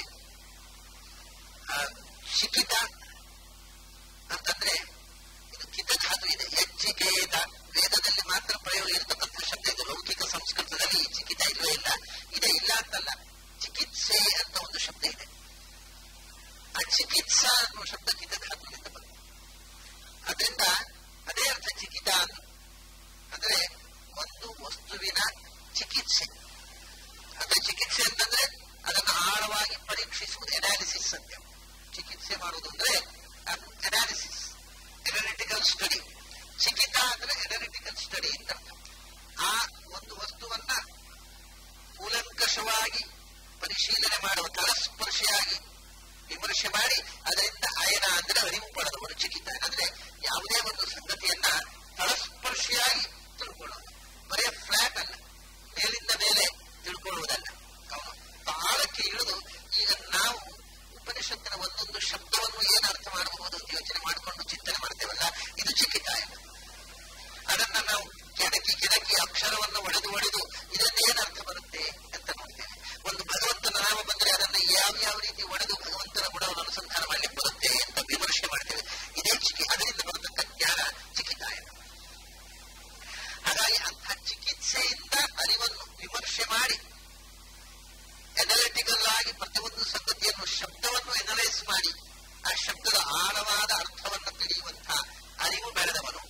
ಶಿಖಿತ ಅಂತಂದ್ರೆ ಇದು ಕಿತ ಧಾತು ಇದೆ ಎಚ್ಚಿಕೇತ ವೇದದಲ್ಲಿ ಮಾತ್ರ ಪ್ರಯೋಗ ಇರತಕ್ಕಂಥ ಶಬ್ದ ಇದು ಲೌಕಿಕ ಸಂಸ್ಕೃತದಲ್ಲಿ ಚಿಕಿತ ಇಲ್ಲವೇ ಇಲ್ಲ ಇದೇ ಇಲ್ಲ ಅಂತಲ್ಲ ಚಿಕಿತ್ಸೆ ಅಂತ ಒಂದು ಶಬ್ದ ಇದೆ ಆ ಚಿಕಿತ್ಸಾ ಅನ್ನುವ ಶಬ್ದ ಕಿತ ಧಾತುವಿನಿಂದ ಬಂದ ಅದರಿಂದ ಅದೇ ಅರ್ಥ ಚಿಕಿತ ಅಂತ ಅಂದ್ರೆ ಒಂದು ವಸ್ತುವಿನ ಚಿಕಿತ್ಸೆ ಅಂದ್ರೆ ಚಿಕಿತ್ಸೆ ಅಂತಂದ್ರೆ ಅದನ್ನು ಆಳವಾಗಿ ಪರೀಕ್ಷಿಸುವುದು ಎನಾಲಿಸಿಸ್ ಅಂತ ಚಿಕಿತ್ಸೆ ಮಾಡುವುದು ಅಂದ್ರೆ ಎನಾಲಿಸಿಸ್ ಎನಲಿಟಿಕಲ್ ಸ್ಟಡಿ ಚಿಕಿತ ಅಂದ್ರೆ ಎನಲಿಟಿಕಲ್ ಸ್ಟಡಿ ಅಂತ ಆ ಒಂದು ವಸ್ತುವನ್ನ ಕೂಲಂಕಷವಾಗಿ ಪರಿಶೀಲನೆ ಮಾಡುವ ತಲಸ್ಪರ್ಶಿಯಾಗಿ ವಿಮರ್ಶೆ ಮಾಡಿ ಅದರಿಂದ ಅಯನ ಅಂದ್ರೆ ಅರಿವು ಪಡೆದವರು ಚಿಕಿತ ಅಂದ್ರೆ ಯಾವುದೇ ಒಂದು ಸಂಗತಿಯನ್ನ ತಳಸ್ಪರ್ಶಿಯಾಗಿ ತಿಳ್ಕೊಳ್ಳೋದು ಬರೀ ಫ್ಲಾಟ್ ಅಲ್ಲ ಮೇಲಿಂದ ಮೇಲೆ ತಿಳ್ಕೊಳ್ಳುವುದಲ್ಲ ಅವನು ತಾಳಕ್ಕೆ ಇಳಿದು ಈಗ ನಾವು ಉಪನಿಷತ್ತಿನ ಒಂದೊಂದು ಶಬ್ದವನ್ನು ಏನು ಅರ್ಥ ಮಾಡಬಹುದು ಅಂತ ಯೋಚನೆ ಮಾಡಿಕೊಂಡು ಚಿಂತನೆ ಮಾಡ್ತೇವಲ್ಲ ಇದು ಚಿಕಿತಾಯ ಅದನ್ನ ನಾವು ಕೆಣಕಿ ಕೆಣಕಿ ಅಕ್ಷರವನ್ನು ಒಡೆದು ಒಡೆದು ಇದರಿಂದ ಏನು ಅರ್ಥ ಬರುತ್ತೆ ಅಂತ ನೋಡ್ತೇವೆ ಒಂದು ಭಗವಂತನ ನಾಮ ಬಂದ್ರೆ ಅದನ್ನ ಯಾವ ಯಾವ ರೀತಿ ಒಡೆದು ಭಗವಂತನ ಗುಣವನ್ನು ಅನುಸಂಧಾನ ಮಾಡಲಿಕ್ಕೆ ಬರುತ್ತೆ ಅಂತ ವಿಮರ್ಶೆ ಮಾಡ್ತೇವೆ ಇದೇ ಚಿಕಿ ಅದರಿಂದ ಬರತಕ್ಕ ಜ್ಞಾನ ಚಿಕಿತಾಯನ ಹಾಗಾಗಿ ಅಂತಹ ಚಿಕಿತ್ಸೆಯಿಂದ ಅರಿವನ್ನು ವಿಮರ್ಶೆ ಮಾಡಿ ಎನಲಿಟಿಕಲ್ ಆಗಿ ಪ್ರತಿಯೊಂದು ಸಂಗತಿಯನ್ನು ಶಬ್ದವನ್ನು ಎನಲೈಸ್ ಮಾಡಿ ಆ ಶಬ್ದದ ಆಳವಾದ ಅರ್ಥವನ್ನು ತಿಳಿಯುವಂತಹ ಅರಿವು ಬೆಳೆದವನು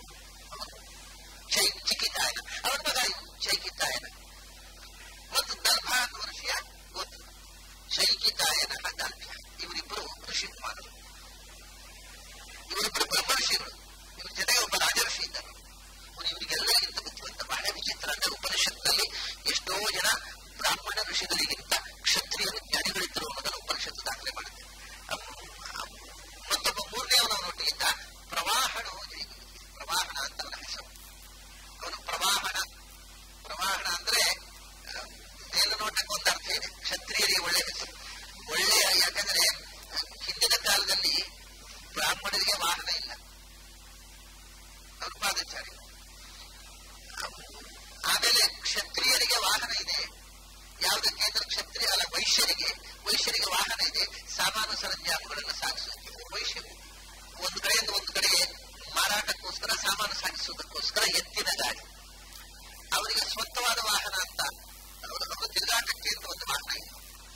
ಚೈ ಚಿಕಿತಾಯನ ಅವನ ಮಗ ಚೈಕಿತಾಯನ ಮತ್ತು ದರ್ಭ ಅನ್ನುವ ಋಷಿಯ ಗೊತ್ತು ಚೈಕಿತಾಯನ ದರ್ಭ ಇವರಿಬ್ಬರು ಋಷಿಕುಮಾರರು ಇವರಿಬ್ಬರು ಬ್ರಹ್ಮರ್ಷಿಗಳು ಇವ್ರ ಜೊತೆಗೆ ಒಬ್ಬ ರಾಜಋಷಿ ಇದ್ದರು ಇವರಿಗೆಲ್ಲರಿಗಿಂತ ಬುದ್ಧಿವಂತ ಬಹಳ ವಿಚಿತ್ರ ಅಂದ್ರೆ ಉಪನಿಷತ್ನಲ್ಲಿ ಎಷ್ಟೋ ಜನ ಬ್ರಾಹ್ಮಣ ಋಷಿಗಳಿಗಿಂತ ಕ್ಷತ್ರಿಯರು ಜ್ಞಾನಿಗಳಿದ್ದರು ಅನ್ನೋದನ್ನು ಉಪನಿಷತ್ತು ದಾಖಲೆ ಮಾಡುತ್ತೆ ಮತ್ತೊಬ್ಬ ಮೂರನೆಯವನವನೊಟ್ಟಿಗಿದ್ದ ಪ್ರವಾಹಣ ಪ್ರವಾಹಣ ಅಂತ ಅವನ ಹೆಸರು ಅವನು ಪ್ರವಾಹಣ ಪ್ರವಾಹಣ ಅಂದ್ರೆ ಮೇಲುನೋಟಕ್ಕೆ ಒಂದು ಅರ್ಥ ಇದೆ ಕ್ಷತ್ರಿಯರಿಗೆ ಒಳ್ಳೆ ಹೆಸರು ಒಳ್ಳೆಯ ಯಾಕಂದ್ರೆ ಹಿಂದಿನ ಕಾಲದಲ್ಲಿ ಬ್ರಾಹ್ಮಣರಿಗೆ ವಾಹನ ಇಲ್ಲ ಅವರು ಪಾದಚಾರಿ ಆಮೇಲೆ ಕ್ಷತ್ರಿಯರಿಗೆ ವಾಹನ ಇದೆ ಯಾವುದಕ್ಕೆ ಅಂದ್ರೆ ಕ್ಷತ್ರಿಯ ಅಲ್ಲ ವೈಶ್ಯರಿಗೆ ವೈಶ್ಯರಿಗೆ ವಾಹನ ಇದೆ ಸಾಮಾನು ಸರಂಜಾಮುಗಳನ್ನು ಸಾಗಿಸೋಕೆ ವೈಶ್ಯ ಒಂದು ಕಡೆಯಿಂದ ಒಂದು ಕಡೆಗೆ ಮಾರಾಟಕ್ಕೋಸ್ಕರ ಸಾಮಾನು ಸಾಗಿಸುವುದಕ್ಕೋಸ್ಕರ ಎತ್ತಿನ ಗಾಡಿ ಅವರಿಗೆ ಸ್ವಂತವಾದ ವಾಹನ ಅಂತ ಅವರು ಅವರು ತಿರುಗಾಟಕ್ಕೆ ಅಂತ ಒಂದು ವಾಹನ ಇದೆ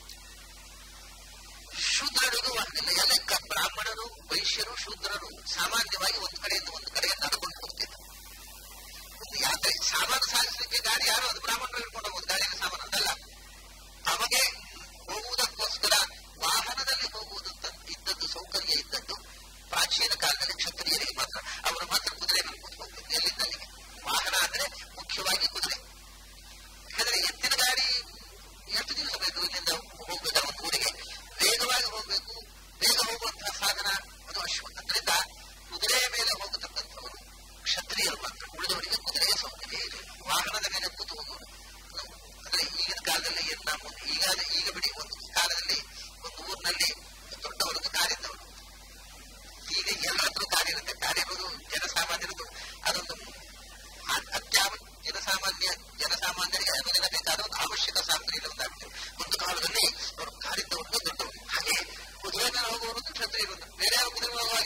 ಶೂದ್ರರಿಗೂ ವಾಹನ ಇಲ್ಲ ಎಲ್ಲ ಬ್ರಾಹ್ಮಣರು ವೈಶ್ಯರು ಶೂದ್ರರು ಸಾಮಾನ್ಯವಾಗಿ ಒಂದು ಕಡೆಯಿಂದ ಒಂದು ಕಡೆಗೆ ನಡ್ಕೊಂಡು ಹೋಗ್ತಿದ್ದಾರೆ ಒಂದು ಯಾತ್ರೆ ಸಾಮಾನು ಸಾಗಿಸಲಿಕ್ಕೆ ಗಾಡಿ ಯಾರು ಅದು ಬ್ರಾಹ್ಮಣರು ಹಿಡ್ಕೊಂಡು ಹೋಗೋದು ಗಾಡಿಯ ಸಾಮಾನು ಅದಲ್ಲ ಅಮಗೆ ಹೋಗುವುದಕ್ಕೋಸ್ಕರ ವಾಹನದಲ್ಲಿ ಹೋಗುವುದು ಇದ್ದದ್ದು ಸೌಕರ್ಯ ಇದ್ದದ್ದು ಪ್ರಾಚೀನ ಕಾಲದಲ್ಲಿ ಕ್ಷತ್ರಿಯರಿಗೆ ಮಾತ್ರ ಅವರು ಮಾತ್ರ ಕುದುರೆ ಮೇಲೆ ಹೋಗ್ಬೇಕು ಎಲ್ಲಿಂದ ಅಲ್ಲಿಗೆ ವಾಹನ ಅಂದ್ರೆ ಮುಖ್ಯವಾಗಿ ಕುದುರೆ ಯಾಕಂದ್ರೆ ಎತ್ತಿನ ಗಾಡಿ ಎಷ್ಟು ದಿವಸ ಬೇಕು ಇಲ್ಲಿಂದ ಹೋಗ್ಬೇಕಾದ್ರೆ ಒಂದು ಊರಿಗೆ ವೇಗವಾಗಿ ಹೋಗ್ಬೇಕು ಬೇಗ ಹೋಗುವಂತಹ ಸಾಧನ ಅದು ಅಶ್ವ ಅದರಿಂದ ಕುದುರೆಯ ಮೇಲೆ ಹೋಗತಕ್ಕಂಥವರು ಕ್ಷತ್ರಿಯರು ಮಾತ್ರ ಉಳಿದವರಿಗೆ ಕುದುರೆಯ ಸೌಕರ್ಯ ಇದೆ ವಾಹನದ ಮೇಲೆ ಕೂತು ಹೋಗುವುದು ಅಂದ್ರೆ ಈಗಿನ ಕಾಲದಲ್ಲಿ ಏನು ನಾವು ಈಗ ಈಗ ಬಿಡಿ ಒಂದು ಕಾಲದಲ್ಲಿ ಒಂದು ಊರಿನಲ್ಲಿ ದೊಡ್ಡವರದ್ದು ಕಾರಿದ್ದವರು ಈಗ ಎಲ್ಲ ಹತ್ರ ಕಾರ್ ಇರುತ್ತೆ ಕಾರ್ ಇರೋದು ಜನಸಾಮಾನ್ಯರದು ಅದೊಂದು ಅತ್ಯಾವ ಜನಸಾಮಾನ್ಯ ಜನಸಾಮಾನ್ಯರಿಗೆ ಅನುದಿನ ಬೇಕಾದ ಒಂದು ಅವಶ್ಯಕ ಸಾಮಗ್ರಿ ಒಂದಾಗಿದೆ ಒಂದು ಕಾಲದಲ್ಲಿ ಅವರು ಕಾರಿಂದ ಒಂದು ದೊಡ್ಡವರು ಹಾಗೆ ಕುದುರೆ ಮೇಲೆ ಹೋಗುವವರು ಕ್ಷತ್ರಿಯರು ಬೇರೆ ಯಾವ ಕುದುರೆ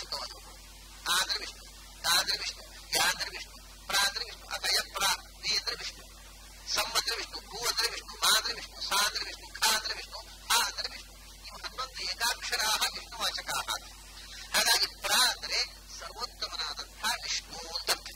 ಸುಖವಾದ ಆದ್ರೆ ವಿಷ್ಣು ತಾದ್ರೆ ವಿಷ್ಣು ಯಾಂದ್ರೆ ವಿಷ್ಣು ಪ್ರಾದ್ರೆ ವಿಷ್ಣು ಅತಯ ಪ್ರ ವಿ ಅಂದ್ರೆ ವಿಷ್ಣು ಸಮ್ ಅಂದ್ರೆ ವಿಷ್ಣು ಭೂ ಅಂದ್ರೆ ವಿಷ್ಣು ಮಾ ಅಂದ್ರೆ ವಿಷ್ಣು ಸಾ ಅಂದ್ರೆ ವಿಷ್ಣು ಖ ಅಂದ್ರೆ ವಿಷ್ಣು ಆ ಅಂದ್ರೆ ವಿಷ್ಣು ಇವು ಹನ್ನೊಂದು ಏಕಾಕ್ಷರಾ ವಿಷ್ಣು ವಾಚಕಾ ಹಾಗಾಗಿ ಪ್ರ ಅಂದ್ರೆ ಸರ್ವೋತ್ತಮನಾದಂತಹ ವಿಷ್ಣು ಅಂತ ಅರ್ಥ.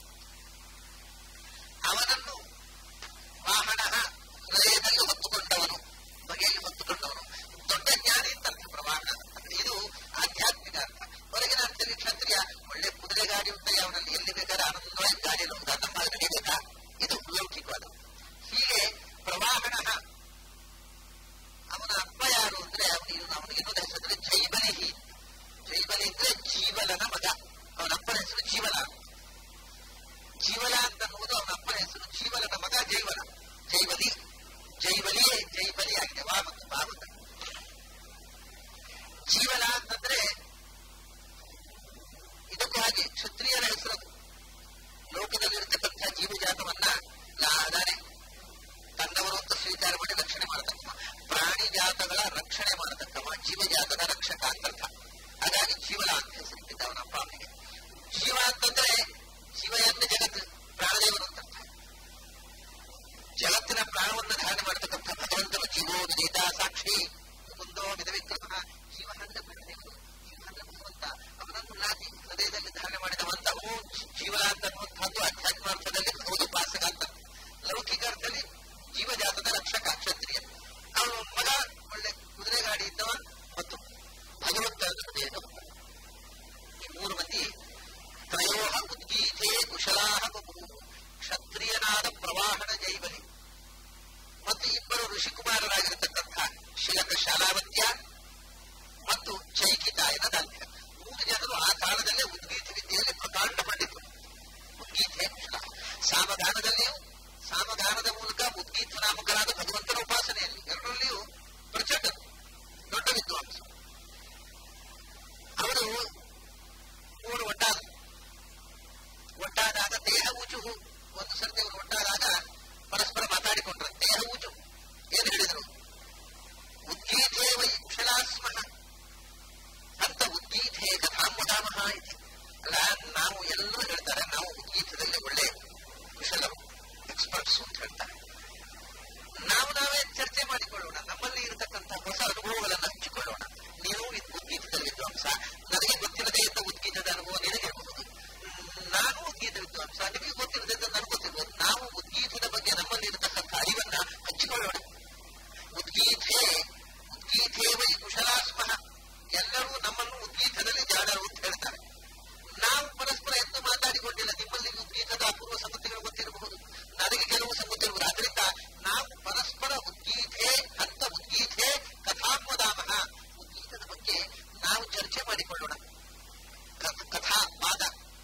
ಅವನನ್ನು ವಾಹನ ಹೃದಯದಲ್ಲಿ ಹೊತ್ತುಕೊಂಡವನು ಬಗೆಯಲ್ಲಿ ಹೊತ್ತುಕೊಂಡವನು ದೊಡ್ಡ ಜ್ಞಾನಿ ಅಂತ ಅರ್ಥ ಪ್ರವಾಹನ ಇದು ಆಧ್ಯಾತ್ಮಿಕ ಅರ್ಥ ಹೊರಗಿನ ಅರ್ಥದಲ್ಲಿ ಕ್ಷತ್ರಿಯ ಒಳ್ಳೆ ಕುದುರೆ ಗಾಡಿ ಉಂಟು ಅವನಲ್ಲಿ ಎಲ್ಲಿ ಬೇಕಾದ್ರೆ ಆನಂದವಾಗಿ ಗಾಡಿಯಲ್ಲಿ ಹೋಗುದು ನಮ್ಮ ನಡೀಬೇಕಾ ಇದು ಲೌಕಿಕವಾದ ಹೀಗೆ ಪ್ರವಾಹನ ಅವನ ಅಪ್ಪ ಯಾರು ಅಂದ್ರೆ ಅವನಿಗೆ ಅವನಿಗೆ ಇನ್ನೊಂದು ಹೆಸರು ಜೈಬಲಿಹಿ ಜೈಬಲಿ ಅಂದ್ರೆ ಜೀವಲನ ಮಗ ಅವನ ಅಪ್ಪನ ಹೆಸರು ಜೀವಲ ಜೀವಲ ಅಂತ ಅನ್ನುವುದು ಅವನ ಅಪ್ಪನ ಹೆಸರು ಜೀವಲನ ಮಗ ಜೈವಲ ಜೈವಲಿ ಜೈವಲಿಯೇ ಜೈಬಲಿ ಆಗಿದೆ ವಾ ಮತ್ತು ಬಾವುತ ಜೀವಲ ಅಂತಂದ್ರೆ ಇದಕ್ಕೂ ಹಾಗೆ ಕ್ಷತ್ರಿಯರ ಹೆಸರು ಲೋಕದಲ್ಲಿರತಕ್ಕಂಥ ಜೀವಜಾತವನ್ನ ಅದಾನೆ ತನ್ನವರು ಅಂತ ಸ್ವೀಕಾರ ಮಾಡಿ ರಕ್ಷಣೆ ಮಾಡತಕ್ಕವ ಪ್ರಾಣಿ ಜಾತಗಳ ರಕ್ಷಣೆ ಮಾಡತಕ್ಕವ ಜೀವಜಾತದ ರಕ್ಷಕ ಅಂತ ಅರ್ಥ ಹಾಗಾಗಿ ಜೀವಲ ಅಂತ ಹೆಸರಿಟ್ಟಿದ್ದ ಅವನ ಅಪ್ಪ ಅವನಿಗೆ ಜೀವ ಅಂತಂದ್ರೆ ಜೀವ ಎಂದ ಜಗತ್ತು ಪ್ರಾಣದೇವರು ಅಂತ ಅರ್ಥ ಜಗತ್ತಿನ ಪ್ರಾಣವನ್ನು ಧಾರಣೆ ಮಾಡತಕ್ಕಂಥ ಭಗವಂತನ ಜೀವೋ ವಿಜೇತ ಸಾಕ್ಷಿ ಮುಂದೋ ವಿಧವಿಕ್ರಮ ಜೀವ ಅಂದ್ರೆ ಪ್ರಾಣದೇವರು ಜೀವ ಅಂದ್ರೆ ಭಗವಂತ ಅವನನ್ನು ನಾಟಿ ಹೃದಯದಲ್ಲಿ ಧಾರಣೆ ಮಾಡಿದವಂತ ಓ ಜೀವ ಅಂತ ಅನ್ನುವಂಥದ್ದು ಅಧ್ಯಾತ್ಮ ಅರ್ಥದಲ್ಲಿ ಹೌದು ಉಪಾಸಕ ಅಂತ ಲೌಕಿಕ ಅರ್ಥದಲ್ಲಿ ಜೀವಜಾತದ ರಕ್ಷಕ ಕ್ಷತ್ರಿಯ ಅವನು ಮಗ ಒಳ್ಳೆ ಕುದುರೆ ಗಾಡಿ ಇದ್ದವ ಮತ್ತು ಭಗವಂತ ಹೃದಯದ ಈ ಮೂರು ಮಂದಿ ತ್ರಯೋಹ ಉದ್ಗೀತೆ ಕುಶಲಾಹ ಬಭೂವು ಕ್ಷತ್ರಿಯನಾದ ಪ್ರವಾಹನ ಜೈಬಲಿ ಮತ್ತು ಇಬ್ಬರು ಋಷಿಕುಮಾರರಾಗಿರತಕ್ಕಂಥ ಶಿಲಕ ಶಾಲಾವತ್ಯ ಮತ್ತು ಚೈಕಿತಾಯನ ದಾಲ್ಯ ಮೂರು ಜನರು ಆ ಕಾಲದಲ್ಲೇ ಉದ್ಗೀತ ವಿದ್ಯೆಯಲ್ಲಿ ಪ್ರಕಾಂಡ ಪಂಡಿತರು ಉದ್ಗೀತೆ ಕುಶಲ ಸಾಮಗಾನದಲ್ಲಿಯೂ ಸಾಮಗಾನದ ಮೂಲಕ ಉದ್ಗೀತ ನಾಮಕರಾದ ಭಗವಂತನ ಉಪಾಸನೆಯಲ್ಲಿ ಎರಡರಲ್ಲಿಯೂ ಪ್ರಚಂಡ ದೊಡ್ಡ ವಿದ್ವಾಂಸ ಅವರು ಮೂರು ಒಟ್ಟಾದ ಒಟ್ಟಾದಾಗ ದೇಹ ಊಚು ಒಂದು ಸರ್ತಿ ಅವರು ಒಟ್ಟಾದಾಗ ಪರಸ್ಪರ ಮಾತಾಡಿಕೊಂಡ್ರು ದೇಹ ಊಚು ಏನು ಹೇಳಿದರು ಉದ್ಗೀತೇ ವೈ ಕುಶಲಾಸ್ಮಃ ಅಂತ ಉದ್ಗೀತೆ ಕಥಾಂ ವದಾಮಹ ಇದೆ ಅಲ್ಲ ನಾವು ಎಲ್ಲರೂ ಹೇಳ್ತಾರೆ ನಾವು ಉದ್ಗೀತದಲ್ಲಿ ಒಳ್ಳೆ ಕುಶಲರು ಎಕ್ಸ್ಪರ್ಟ್ಸ್ ಅಂತ ಹೇಳ್ತಾರೆ ನಾವು ನಾವೇ ಚರ್ಚೆ ಮಾಡಿಕೊಳ್ಳೋಣ ನಮ್ಮಲ್ಲಿ ಇರತಕ್ಕಂಥ ಹೊಸ ಅನುಭವಗಳನ್ನು ಹಂಚಿಕೊಳ್ಳೋಣ ನೀವು ಉದ್ಗೀತದ ವಿದ್ವಾಂಸ ನನಗೆ ಗೊತ್ತಿರದೇ ಇದ್ದ ಉದ್ಗೀತದ ಅನುಭವ ನಿನಗಿರಬಹುದು ನಾನು ಉದ್ಗೀತ ವಿದ್ವಾಂಸ ನಿಮಗೆ ಗೊತ್ತಿರದೇ ನನಗೆ ಗೊತ್ತಿರಬಹುದು ನಾವು ಉದ್ಗೀತದ ಬಗ್ಗೆ ನಮ್ಮಲ್ಲಿ ಇರತಕ್ಕಂಥ ಅರಿವನ್ನ ಹಂಚಿಕೊಳ್ಳೋಣ ಉದ್ಗೀತೆ ಉದ್ಗೀತೆ ವೈ ಕುಶಲಾಸ್ಮಃ ಎಲ್ಲರೂ ನಮ್ಮನ್ನು ಉದ್ಗೀತದಲ್ಲಿ ಜಾಣರು ಅಂತ ಹೇಳ್ತಾರೆ ನಾವು ಪರಸ್ಪರ ಎಂದು ಮಾತಾಡಿಕೊಂಡಿಲ್ಲ ನಿಮ್ಮಲ್ಲಿ ಉದ್ಗೀತದ ಅಪೂರ್ವ ಸಂಗತಿಗಳು ಗೊತ್ತಿರಬಹುದು ನನಗೆ ಕೆಲವು ಸಂಗತಿಗಳು ಅದರಿಂದ ನಾವು ಪರಸ್ಪರ ಉದ್ಗೀತೆ ಅಂತ ಉದ್ಗೀತೆ ಕಥಾಮದಾಮಹ ಉದ್ಗೀತದ ಬಗ್ಗೆ ನಾವು ಚರ್ಚೆ ಮಾಡಿಕೊಳ್ಳೋಣ ಕಥಾ ವಾದ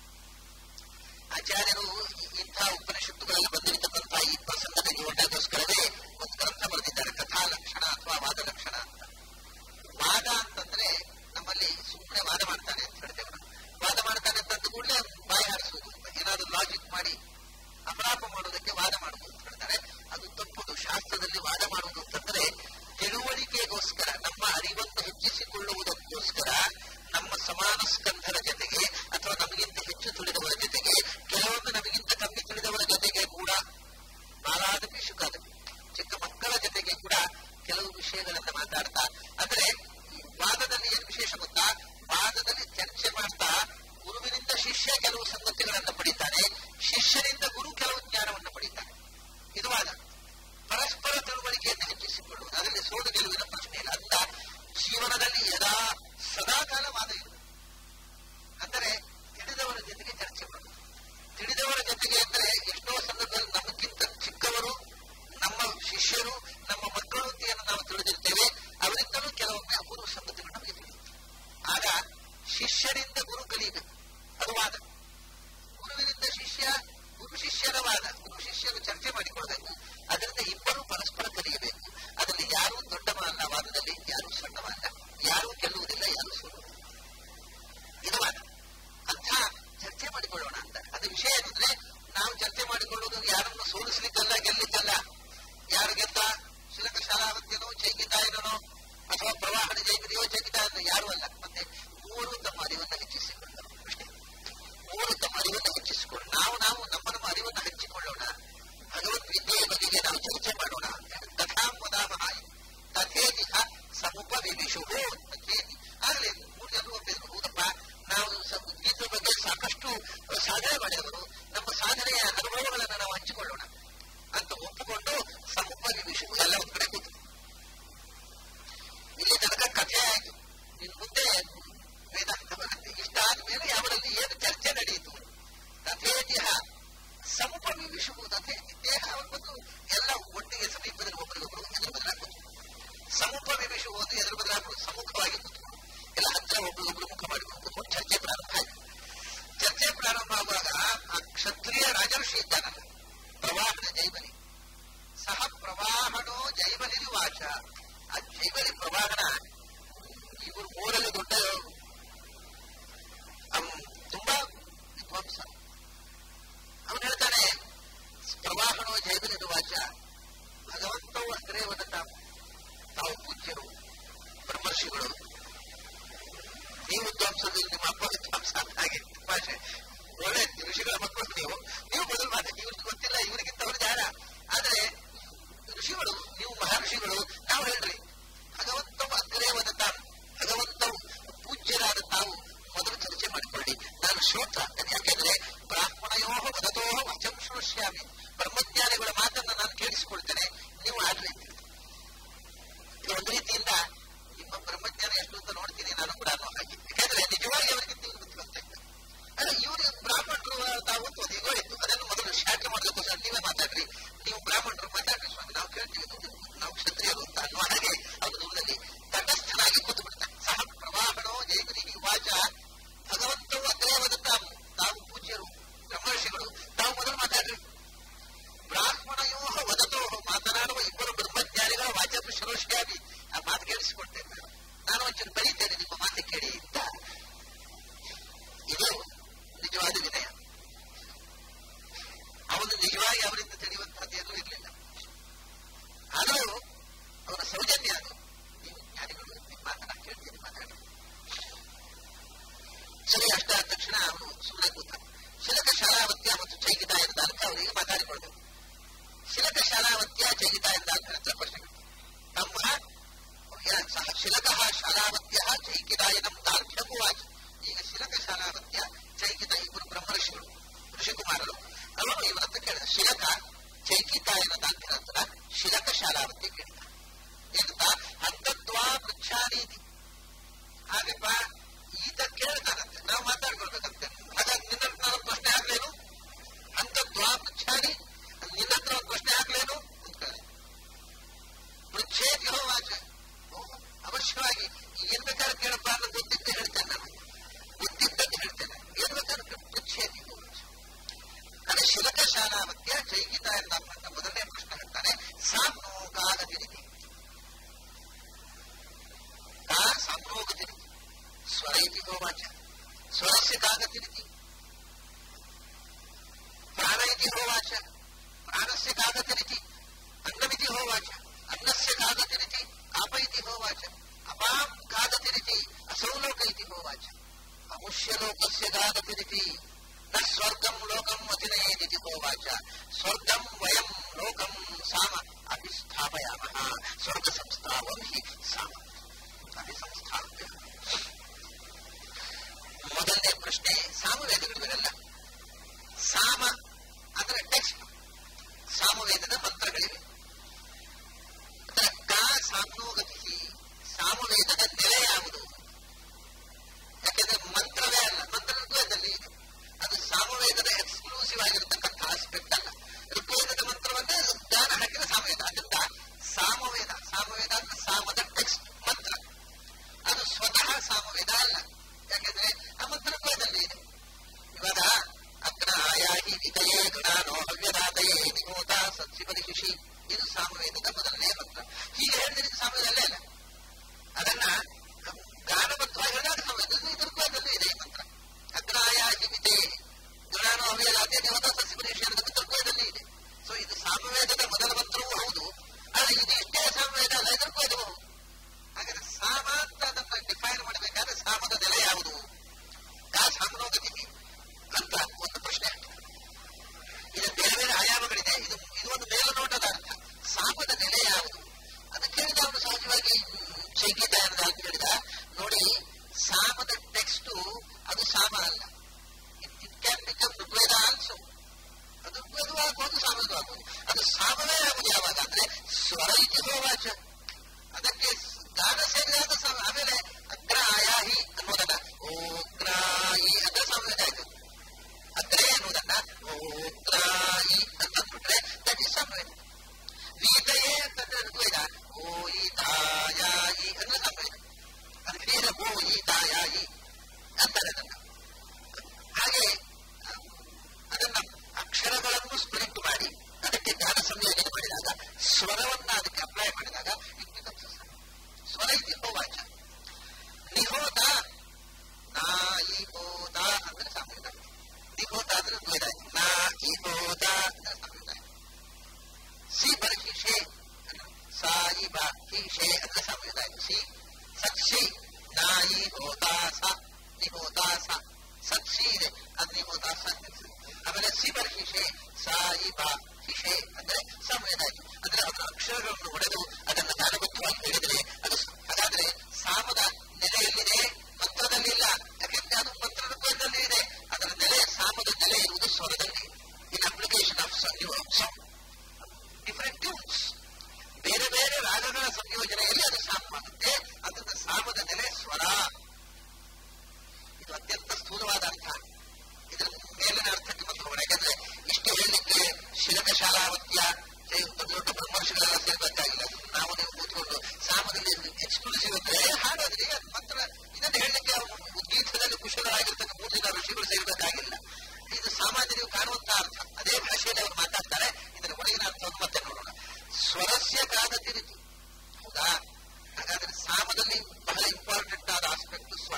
ಆಚಾರ್ಯರು ಇಂಥ ಉಪನಿಷತ್ತುಗಳಲ್ಲಿ ಬಂದಿರತಕ್ಕಂಥ ಈ ಪ್ರಸಂಗದಲ್ಲಿ ಒಳ್ಳೆಗೋಸ್ಕರವೇ ಒಂದು ಗ್ರಂಥ ಬರೆದಿದ್ದಾರೆ ಕಥಾ ಲಕ್ಷಣ ಅಥವಾ ವಾದ ಲಕ್ಷಣ ಅಂತ ವಾದ ಅಂತಂದ್ರೆ ನಮ್ಮಲ್ಲಿ ಸುಮ್ಮನೆ ವಾದ ಮಾಡ್ತಾನೆ ಅಂತ ಹೇಳ್ತೇವೆ ನಾವು ವಾದ ಮಾಡ್ತಾನೆ ಅಂತ ಕೂಡಲೇ ಬಾಯಿ ಹಾರಿಸುವುದು ಏನಾದ್ರು ಲಾಜಿಕ್ ಮಾಡಿ ಅಪರಾಪ ಮಾಡುವುದಕ್ಕೆ ವಾದ ಮಾಡುವುದು ಅಂತ ಹೇಳ್ತಾರೆ ಅದು ತಪ್ಪುದು ಶಾಸ್ತ್ರದಲ್ಲಿ ವಾದ ಮಾಡುವುದು ಅಂತಂದ್ರೆ ತಿಳುವಳಿಕೆಗೋಸ್ಕರ ನಮ್ಮ ಅರಿವನ್ನು ಹೆಚ್ಚಿಸಿಕೊಳ್ಳುವುದಕ್ಕೋಸ್ಕರ ನಮ್ಮ ಸಮಾನ ಸ್ಕಂಧರ ಜೊತೆಗೆ ಅಥವಾ ನಮಗಿಂತ ಹೆಚ್ಚು ತಿಳಿದವರ ಜೊತೆಗೆ ಕೆಲವೊಮ್ಮೆ ನಮಗಿಂತ ಕಮ್ಮಿ ತಿಳಿದವರ ಜೊತೆಗೆ ಕೂಡ ಬಾಲಾದ ಪಿಶುಕಾದ ಚಿಕ್ಕ ಮಕ್ಕಳ ಜೊತೆಗೆ ಕೂಡ ಕೆಲವು ವಿಷಯಗಳನ್ನ ಮಾತಾಡ್ತಾ ಅಂದ್ರೆ ಈ ವಾದದಲ್ಲಿ ಏನು ವಿಶೇಷ ಗೊತ್ತಾ ವಾದದಲ್ಲಿ ಚರ್ಚೆ ಮಾಡ್ತಾ ಗುರುವಿನಿಂದ ಶಿಷ್ಯ ಕೆಲವು ಸಂಗತಿಗಳನ್ನು ಪಡಿತಾನೆ ಶಿಷ್ಯನಿಂದ ಗುರು ಕೆಲವು ಜ್ಞಾನವನ್ನು ಪಡಿತಾನೆ ಇದು ವಾದ ಪರಸ್ಪರ ತಿಳುವಳಿಕೆಯನ್ನು ಹೆಚ್ಚಿಸಿಕೊಳ್ಳುವುದು ಅದರಲ್ಲಿ ಸೋಲು ಗೆಲುವಿನ ಪ್ರಶ್ನೆ ಇಲ್ಲ ಅಂತ ಜೀವನದಲ್ಲಿ ಯದಾ ಸದಾ ಕಾಲ ವಾದ ಇರುವುದು ಅಂದರೆ ತಿಳಿದವರ ಜೊತೆಗೆ ಚರ್ಚೆ ಮಾಡುವುದು ತಿಳಿದವರ ಜೊತೆಗೆ ಅಂದ್ರೆ ಎಷ್ಟೋ ಸಂದರ್ಭದಲ್ಲಿ ನಮಗಿಂತ ಚಿಕ್ಕವರು ನಮ್ಮ ಶಿಷ್ಯರು ನಮ್ಮ ಮಕ್ಕಳು ಅಂತ ಏನು ನಾವು ತಿಳಿದಿರ್ತೇವೆ ಅವರಿಂದಲೂ ಕೆಲವೊಮ್ಮೆ ಅಪೂರ್ವ ಸಂಗತಿಗಳು ನಮಗೆ ತಿಳಿಯುತ್ತೆ ಆಗ ಶಿಷ್ಯರಿಂದ ಗುರು ಕಲಿಯಬೇಕು ಅದು ವಾದ ಗುರುವಿನಿಂದ ಶಿಷ್ಯ ಗುರು ಶಿಷ್ಯರ ವಾದ ಗುರು ಶಿಷ್ಯರು ಚರ್ಚೆ ಮಾಡಿಕೊಳ್ಬೇಕು ಅದರಿಂದ ಇಬ್ಬರು ಪರಸ್ಪರ ಕಲಿಯಬೇಕು ಅದರಲ್ಲಿ ಯಾರೂ ದೊಡ್ಡವ ಅಲ್ಲ ವಾದದಲ್ಲಿ ಯಾರೂ ಸಣ್ಣವ ಅಲ್ಲ ಯಾರೂ ಗೆಲ್ಲುವುದಿಲ್ಲ ಯಾರೂ ಸೋಲುವುದಿಲ್ಲ ಇದು ವಾದ ಅಂಥ ಚರ್ಚೆ ಮಾಡಿಕೊಳ್ಳೋಣ ಅಂತ ಅದು ವಿಷಯ ಏನಂದ್ರೆ ನಾವು ಚರ್ಚೆ ಮಾಡಿಕೊಳ್ಳುವುದು ಯಾರನ್ನು ಸೋಲಿಸ್ಲಿಕ್ಕಲ್ಲ ಗೆಲ್ಲಿಕ್ಕಲ್ಲ ಯಾರು ಗೆದ್ದ ಶಿಲಕ ಶಾಲಾವತ್ಯನೋ ಚೈಕಿತಾಯನೋ ಅಥವಾ ಪ್ರವಾಹನ ಜೈಮಿನಿಯೋ ಚೈಕಿತಾಯನೋ ಯಾರು ಅಲ್ಲ ಮತ್ತೆ ಮೂವರು ತಮ್ಮ ಅರಿವನ್ನು ಹೆಚ್ಚಿಸಿಕೊಳ್ಳ ಶ್ರೋತ್ರ ಯಾಕೆಂದ್ರೆ ಬ್ರಾಹ್ಮಣಯೋ ವದತೋ ವಚಂ ಶ್ರೋಷ್ಯಾಮಿ ಬ್ರಹ್ಮಜ್ಞಾನಿಗಳ ಮಾತನ್ನ ನಾನು ಕೇಳಿಸಿಕೊಳ್ತೇನೆ ನೀವು ಆಡ್ರಿ ಅಂತ ಹೇಳ್ತಾರೆ. ಇದು ಒಂದು ರೀತಿಯಿಂದ ನಿಮ್ಮ ಬ್ರಹ್ಮಜ್ಞಾನ ಎಷ್ಟು ಅಂತ ನೋಡ್ತೀನಿ ನಾನು ಕೂಡ ಅನ್ನೋ ಹಾಗೆ ಯಾಕಂದ್ರೆ ನಿಜವಾಗಿ ಅವರಿಗೆ ತಿಳಿದು ಬುದ್ಧಿವಂತ ಇದ್ದಾರೆ ಅಲ್ಲ ಇವರು ಬ್ರಾಹ್ಮಣರು ತಾವು ಅಂತ ಒಂದು ಈಗೋ ಇತ್ತು ಅದನ್ನು ಮೊದಲು ಶಾಖೆ ಮಾಡೋದಕ್ಕೋಸ್ಕರ ನೀವೇ ಮಾತಾಡ್ರಿ ನೀವು ಬ್ರಾಹ್ಮಣರು ಮಾತಾಡ್ರಿ ಸ್ವಾಮಿ ನಾವು ಕೇಳ್ತೀವಿ ಇದು ನಾವು ಕ್ಷತ್ರಿಯರು ಅಂತ ಅನ್ನುವ ಹಾಗೆ ಅವರ ದೂರದಲ್ಲಿ ತಟಸ್ಥನಾಗಿ ಕೂತು ಬಿಡ್ತಾನೆ ಸಹ ಪ್ರವಾಹಣೋ ಜೈಮನಿ ವಾಚ ಭಗವಂತವು ಅಗ್ರೇವದ ತಾವು ತಾವು ಪೂಜ್ಯರು ಬ್ರಹ್ಮರ್ಷಿಗಳು ತಾವು ಮೊದಲು ಮಾತಾಡ್ರಿ ಬ್ರಾಹ್ಮಣಯೋ ವದತೋ ಮಾತನಾಡುವ ಇಬ್ಬರು ಬ್ರಹ್ಮಜ್ಞಾನಿಗಳ ವಾಚಕ ಶ್ರೋಷ್ಯಾಗಿ ಆ ಮಾತು ಕೇಳಿಸಿಕೊಳ್ತೇನೆ ನಾನು ಒಂಚೂರು ಬರೀತೇನೆ ನಿಮ್ಮ ಮಾತು ಕೇಳಿ ಅಂತ ಇದು ನಿಜವಾದ ವಿನಯ ಅವನು ನಿಜವಾಗಿ ಅವರಿಂದ ತಿಳಿಯುವಂತಹದ್ದೇನೂ ಇರಲಿಲ್ಲ ಆದರೂ ಅವರ ಸೌಜನ್ಯ ಅದು ನೀವು ಜ್ಞಾನಿಗಳು ನಿಮ್ಮ ಮಾತನ್ನ ಕೇಳ್ತೀನಿ ಮಾತಾಡಿ ಸರಿ ಅಷ್ಟಾದ ತಕ್ಷಣ ಅವನು ಸುಮ್ಮನೆ ಕೂತ ಶಿಲಕ ಶಾಲಾವತ್ಯ ಮತ್ತು ಚೈಗಿತ ಎಂದಾಗ ಅವರಿಗೆ ಮಾತಾಡಿಕೊಳ್ಬೇಕು ಶಿಲಕ ಶಾಲಾವತ್ಯ ಚೈಗಿತ ಎಂದಾಗ ಹತ್ರ ಪ್ರಶ್ನೆ ತಮ್ಮ ಸಹ ಶಿಲಕ ಶಾಲಾವತ್ಯ ಚೈಕಿತಾಯನಂ ದಾರ್ಢ್ಯಕುವಾಚ ಈಗ ಶಿಲಕ ಶಾಲಾವತ್ಯ ಚೈಕಿತ ಇಬ್ಬರು ಬ್ರಹ್ಮರ್ಷಿಗಳು ಋಷಿಕುಮಾರರು ಅವರು ಇವರತ್ತ ಕೇಳಿದ ಶಿಲಕ ಚೈಕಿತಾಯನ ನಂತರ ಶಿಲಕ ಶಾಲಾವತ್ಯ ಕೇಳಿದ ಏನಂತ ಹಂತತ್ವಾ ಪೃಚ್ಛಾನೀತಿ ಹಾಗಪ್ಪ ಈತ ಕೇಳ್ತಾನಂತೆ ನಾವು ಮಾತಾಡ್ಕೊಳ್ಬೇಕಂತೆ ಹಾಗಾಗಿ ನಿನ್ನ ಹತ್ರ ನಾನು ಪ್ರಶ್ನೆ ಆಗ್ಲೇನು ಹಂತತ್ವಾ ಪೃಚ್ಛಾನಿ ನಿನ್ನ ಹತ್ರ ಒಂದು ಪ್ರಶ್ನೆ ಆಗ್ಲೇನು ಅಂತ ಕೇಳಿದ ಪೃಚ್ಛೇದ್ ಯಹೋವಾಚ ಅವಶ್ಯವಾಗಿ ಏನ್ ಬೇಕಾದ್ರೆ ಕೇಳಪ್ಪ ಅನ್ನೋ ಗೊತ್ತಿದ್ದೆ ಹೇಳ್ತೇನೆ ನಾನು ಗೊತ್ತಿದ್ದದ್ದು ಹೇಳ್ತೇನೆ ಏನ್ ಬೇಕಾದ್ರೆ ಪೃಚ್ಛೇದ್ ಯಹೋವಾಚ ಅದೇ ಶಿಲಕ ಶಾಲಾವತ್ಯ ಜೈಗಿತ ಎಂದ ಮೊದಲನೇ ಪ್ರಶ್ನೆ ಹೇಳ್ತಾನೆ ಸಾಮ್ನೋಗಾಗತಿರಿತಿ ತಾ ಸಾಮ್ನೋಗತಿರಿತಿ ಸ್ವರ ಇತಿ ಹೋವಾಚ ಸ್ವರಸ್ಯ ಕಾಗತಿರಿತಿ ಪ್ರಾಣ ಇತಿ ಹೋವಾಚ ಪ್ರಾಣಸ್ಯ ಕಾಗತಿರಿತಿ ಅನ್ನಮಿತಿ ಹೋವಾಚ ಅನ್ನಸ್ಯ ಕಾಗತಿರಿತಿ ಆಪ ಇತಿ ಹೋವಾಚ ಅಪಾಂ ಕಾಗತಿರಿತಿ ಅಸೌಲೋಕ ಇತಿ ಹೋವಾಚ ಅಮುಷ್ಯಲೋಕಸ್ಯ ಕಾಗತಿರಿತಿ ನ ಸ್ವರ್ಗಂ ಲೋಕಂ ಅತಿನಯೇದಿತಿ ಹೋವಾಚ ಸ್ವರ್ಗಂ ವಯಂ ಲೋಕಂ ಸಾಮ ಅಭಿಸ್ಥಾಪಯಾಮಃ ಸ್ವರ್ಗ ಸಂಸ್ಥಾವಂ ಹಿ ಸಾಮ ಅಭಿಸಂಸ್ಥಾಪ್ಯ ಮೊದಲನೇ ಪ್ರಶ್ನೆ ಸಾಮವೇದಗಳಿವೆಲ್ಲ ಸಾಮ ಅಂದ್ರೆ ಟೆಕ್ಸ್ಟ್ ಸಾಮವೇದದ ಮಂತ್ರಗಳಿವೆ ಅದರ ಕಾ ಸಾಮ್ನೋಗತಿ ಸಾಮವೇದದ ನೆಲೆ ಯಾವುದು ಯಾಕೆಂದ್ರೆ ಮಂತ್ರವೇ ಅಲ್ಲ ಮಂತ್ರ ಋಗ್ವೇದದಲ್ಲಿ ಇದೆ ಅದು ಸಾಮವೇದದ ಎಕ್ಸ್ಕ್ಲೂಸಿವ್ ಆಗಿರತಕ್ಕಂಥ ಆಸ್ಪೆಕ್ಟ್ ಅಲ್ಲ ಋಗ್ವೇದದ ಮಂತ್ರವನ್ನೇ ಜ್ಞಾನ ಹಾಕಿದ ಸಾಮವೇದ ಅದರಿಂದ ಸಾಮವೇದ ಸಾಮವೇದ ಅಂದ್ರೆ ಸಾಮದ ಟೆಕ್ಸ್ಟ್ ಮಂತ್ರ ಅದು ಸ್ವತಃ ಸಾಮವೇದ ಅಲ್ಲ ಯಾಕೆಂದ್ರೆ ಆ ಮಂತ್ರ ಋಗ್ವೇದದಲ್ಲಿ ಇದೆ ಇವಾಗ ಅಗ್ನಾಯಾಹಿ ವಿದಯೇ ಗಣಾನೋ ಹವ್ಯದಾತಯೇ ನಿಮೋತ ಸತ್ಸಿ ಪರಿಶಿಷಿ ಇದು ಸಾಮವೇದದ ಮೊದಲನೇ ಮಂತ್ರ ಹೀಗೆ ಹೇಳಿದ್ರೆ ಇದು ಸಾಮವೇದ ಅಲ್ಲೇ ಅಲ್ಲ ಅದನ್ನ ಗಾನಬದ್ಧವಾಗಿ ಹೇಳಿದಾಗ ಸಾಮವೇದ ಇದು ಋಗ್ವೇದದಲ್ಲಿ ಇದೆ ಈ ಮಂತ್ರ ಅಗ್ನಾಯಾಹಿ ವಿದೇ ಗಣಾನೋ ಹವ್ಯದಾತೆ ನಿಮೋತ ಸತ್ಸಿ ಪರಿಶಿಷಿ ಅನ್ನೋದು ಋಗ್ವೇದದಲ್ಲಿ ಇದೆ ಸೊ ಇದು ಸಾಮವೇದದ ಮೊದಲ ಮಂತ್ರವೂ ಹೌದು ಆದರೆ ಇದು ಇಷ್ಟೇ ಸಾಮವೇದ ಅಲ್ಲ ಇದು ಋಗ್ವೇದವೂ ಹೌದು ಹಾಗಾದ್ರೆ ಸಾಮ ಅಂತ ಅದನ್ನ ಡಿಫೈನ್ ಮಾಡಬೇಕಾದ್ರೆ ಸಾಮದ ನೆಲೆ ಯಾವುದು ಕಾ ಸಾಮನೋಗತಿ ಅಂತ ಒಂದು ಪ್ರಶ್ನೆ ಇದು ಬೇರೆ ಬೇರೆ ಆಯಾಮಗಳಿದೆ ಇದು ಇದು ಒಂದು ಮೇಲುನೋಟದ ಅರ್ಥ ಸಾಮದ ನೆಲೆ ಯಾವುದು ಅದು ಕೇಳಿದ ಅವನು ಸಹಜವಾಗಿ ಶೈಕಿತ ಅಂತ ಹೇಳಿದ ನೋಡಿ ಸಾಮದ ಟೆಕ್ಸ್ಟ್ ಅದು ಸಾಮ ಅಲ್ಲ it can become Rigveda also ಅದು ಋಗ್ವೇದವೂ ಆಗ್ಬೋದು ಸಾಮದು ಆಗ್ಬೋದು ಅದು ಸಾಮವೇ ಆಗುದು ಯಾವಾಗ ಅಂದ್ರೆ ಸ್ವರ ಇತಿ ಹೋವಾಚ ಅದಕ್ಕೆ ಗಾನ ಸೇರಿದಾಗ ಸಾಮ ಆಮೇಲೆ ಅಗ್ರ ಆಯಾಹಿ ಅನ್ನೋದನ್ನ ಓಗ್ರಾಯಿ ಅಂದ್ರೆ ಸಾಮವೇದ ಆಯ್ತು ಅಗ್ರೆ ಅನ್ನೋದನ್ನ ಓಗ್ರಾಯಿ ಅಂತ ಅಂದ್ಬಿಟ್ರೆ ದಟ್ ಇಸ್ ಸಾಮವೇದ ಗೀತೆಯೇ ಅಂತಂದ್ರೆ ಋಗ್ವೇದ ಓ ಈ ತಾಯಾಯಿ ಅಂದ್ರೆ ಸಾಮವೇದ ಅದಕ್ಕೆ ನೀರ ಓ ಈ ತಾಯಾಯಿ ಅಂತಾರೆ ಅದನ್ನ ಹಾಗೆ ಅದನ್ನ ಅಕ್ಷರಗಳನ್ನು ಸ್ಪ್ಲಿಟ್ ಮಾಡಿ ಅದಕ್ಕೆ ಗಾನ ಸಂಯೋಜನೆ ಮಾಡಿದಾಗ ಸ್ವರವನ್ನ ಅದಕ್ಕೆ ಅಪ್ಲೈ ಮಾಡಿದಾಗ ಇಟ್ ಬಿಕಮ್ಸ್ ಸ್ವರ ಇತಿ ಹೋವಾಚ ನಿಹೋತ ನಾ ಈ ಹೋತ ಅಂದ್ರೆ ಸಾಮವೇದ ನಿಹೋತ ಅಂದ್ರೆ ದ್ವೇದ ನಾ ಈ ಹೋತ ಅಂದ್ರೆ ಸಾಮವೇದ ಸಿ ಬರ್ಹಿಷೆ ಸಾಯಿ ಬಾ ಹಿಷೆ ಅಂದ್ರೆ ಸಾಮವೇದ ಸಿ ಸತ್ಸಿ ನಾಯಿ ಹೋತ ಸ ನಿಹೋತ ಸ ಸತ್ಸಿ ಇದೆ ಅದು ನಿಹೋತ ಸ ಆಮೇಲೆ ಸಿ ಬರ್ಹಿಷೆ ಸಾಯಿ ಬಾ ಹಿಷೆ ಅಂದ್ರೆ ಸಂವೇದ ಆಯ್ತು ಅಂದ್ರೆ ಅದರ ಅಕ್ಷರಗಳನ್ನು ಹೊಡೆದು ಅದನ್ನ ಗಾನಬದ್ಧವಾಗಿ ಹೇಳಿದರೆ ಅದು ಹಾಗಾದ್ರೆ ಸಾಮದ ನೆಲೆಯಲ್ಲಿದೆ ಮಂತ್ರದಲ್ಲಿಲ್ಲ ಯಾಕೆಂದ್ರೆ ಅದು ಮಂತ್ರ ಋಗ್ವೇದದಲ್ಲಿ ಇದೆ ಅದ ಅರ್ಥಗಳು ಸೇರಬೇಕಾಗಿಲ್ಲ ಇದು ಸಾಮಾನ್ಯರಿಗೆ ಕಾಣುವಂತಹ ಅರ್ಥ ಅದೇ ಭಾಷೆಯಲ್ಲಿ ಅವರು ಮಾತಾಡ್ತಾರೆ ಇದರ ಒಳಗಿನ ಅರ್ಥವನ್ನು ಮತ್ತೆ ನೋಡೋಣ ಸ್ವರಸ್ಯ ಕಾಗತಿ ರೀತಿ ಹೌದಾ ಹಾಗಾದ್ರೆ ಸಾಮದಲ್ಲಿ ಬಹಳ ಇಂಪಾರ್ಟೆಂಟ್ ಆದ ಆಸ್ಪೆಕ್ಟ್ ಸ್ವರ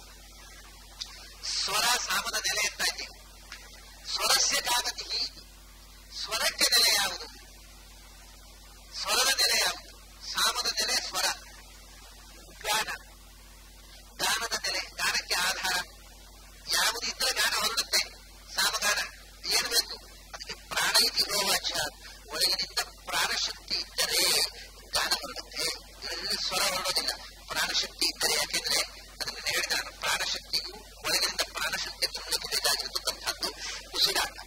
ಸ್ವರ ಸಾಮದ ನೆಲೆ ಅಂತ ಇದ್ದೀವಿ ಸ್ವರಸ್ಯ ಕಾಗತಿ ಹೀಗೆ ಸ್ವರಕ್ಕೆ ನೆಲೆ ಯಾವುದು ಸ್ವರದ ನೆಲೆ ಯಾವುದು ಸಾಮದ ನೆಲೆ ಸ್ವರ ಗಾನ ಗಾನದ ನೆಲೆ ಗಾನಕ್ಕೆ ಆಧಾರ ಯಾವುದು ಇದ್ರೆ ಗಾನ ಹೊರಡುತ್ತೆ ಸಾಮಗಾನ ಏನು ಬೇಕು ಅದಕ್ಕೆ ಪ್ರಾಣ ಇತಿ ಗೋವಾಚ ಒಳಗಿನಿಂದ ಪ್ರಾಣಶಕ್ತಿ ಇದ್ದರೆ ಗಾನ ಹೊರಡುತ್ತೆ ಇದರಲ್ಲಿ ಸ್ವರ ಹೊರಡೋದಿಲ್ಲ ಪ್ರಾಣಶಕ್ತಿ ಇದ್ದರೆ ಯಾಕೆಂದ್ರೆ ಅದನ್ನ ಹೇಳಿದ ಪ್ರಾಣಶಕ್ತಿಗೂ ಒಳಗಿನಿಂದ ಪ್ರಾಣಶಕ್ತಿ ತುಂಬಲಿಕ್ಕೆ ಬೇಕಾಗಿರತಕ್ಕಂಥದ್ದು ಉಸಿರಾಟ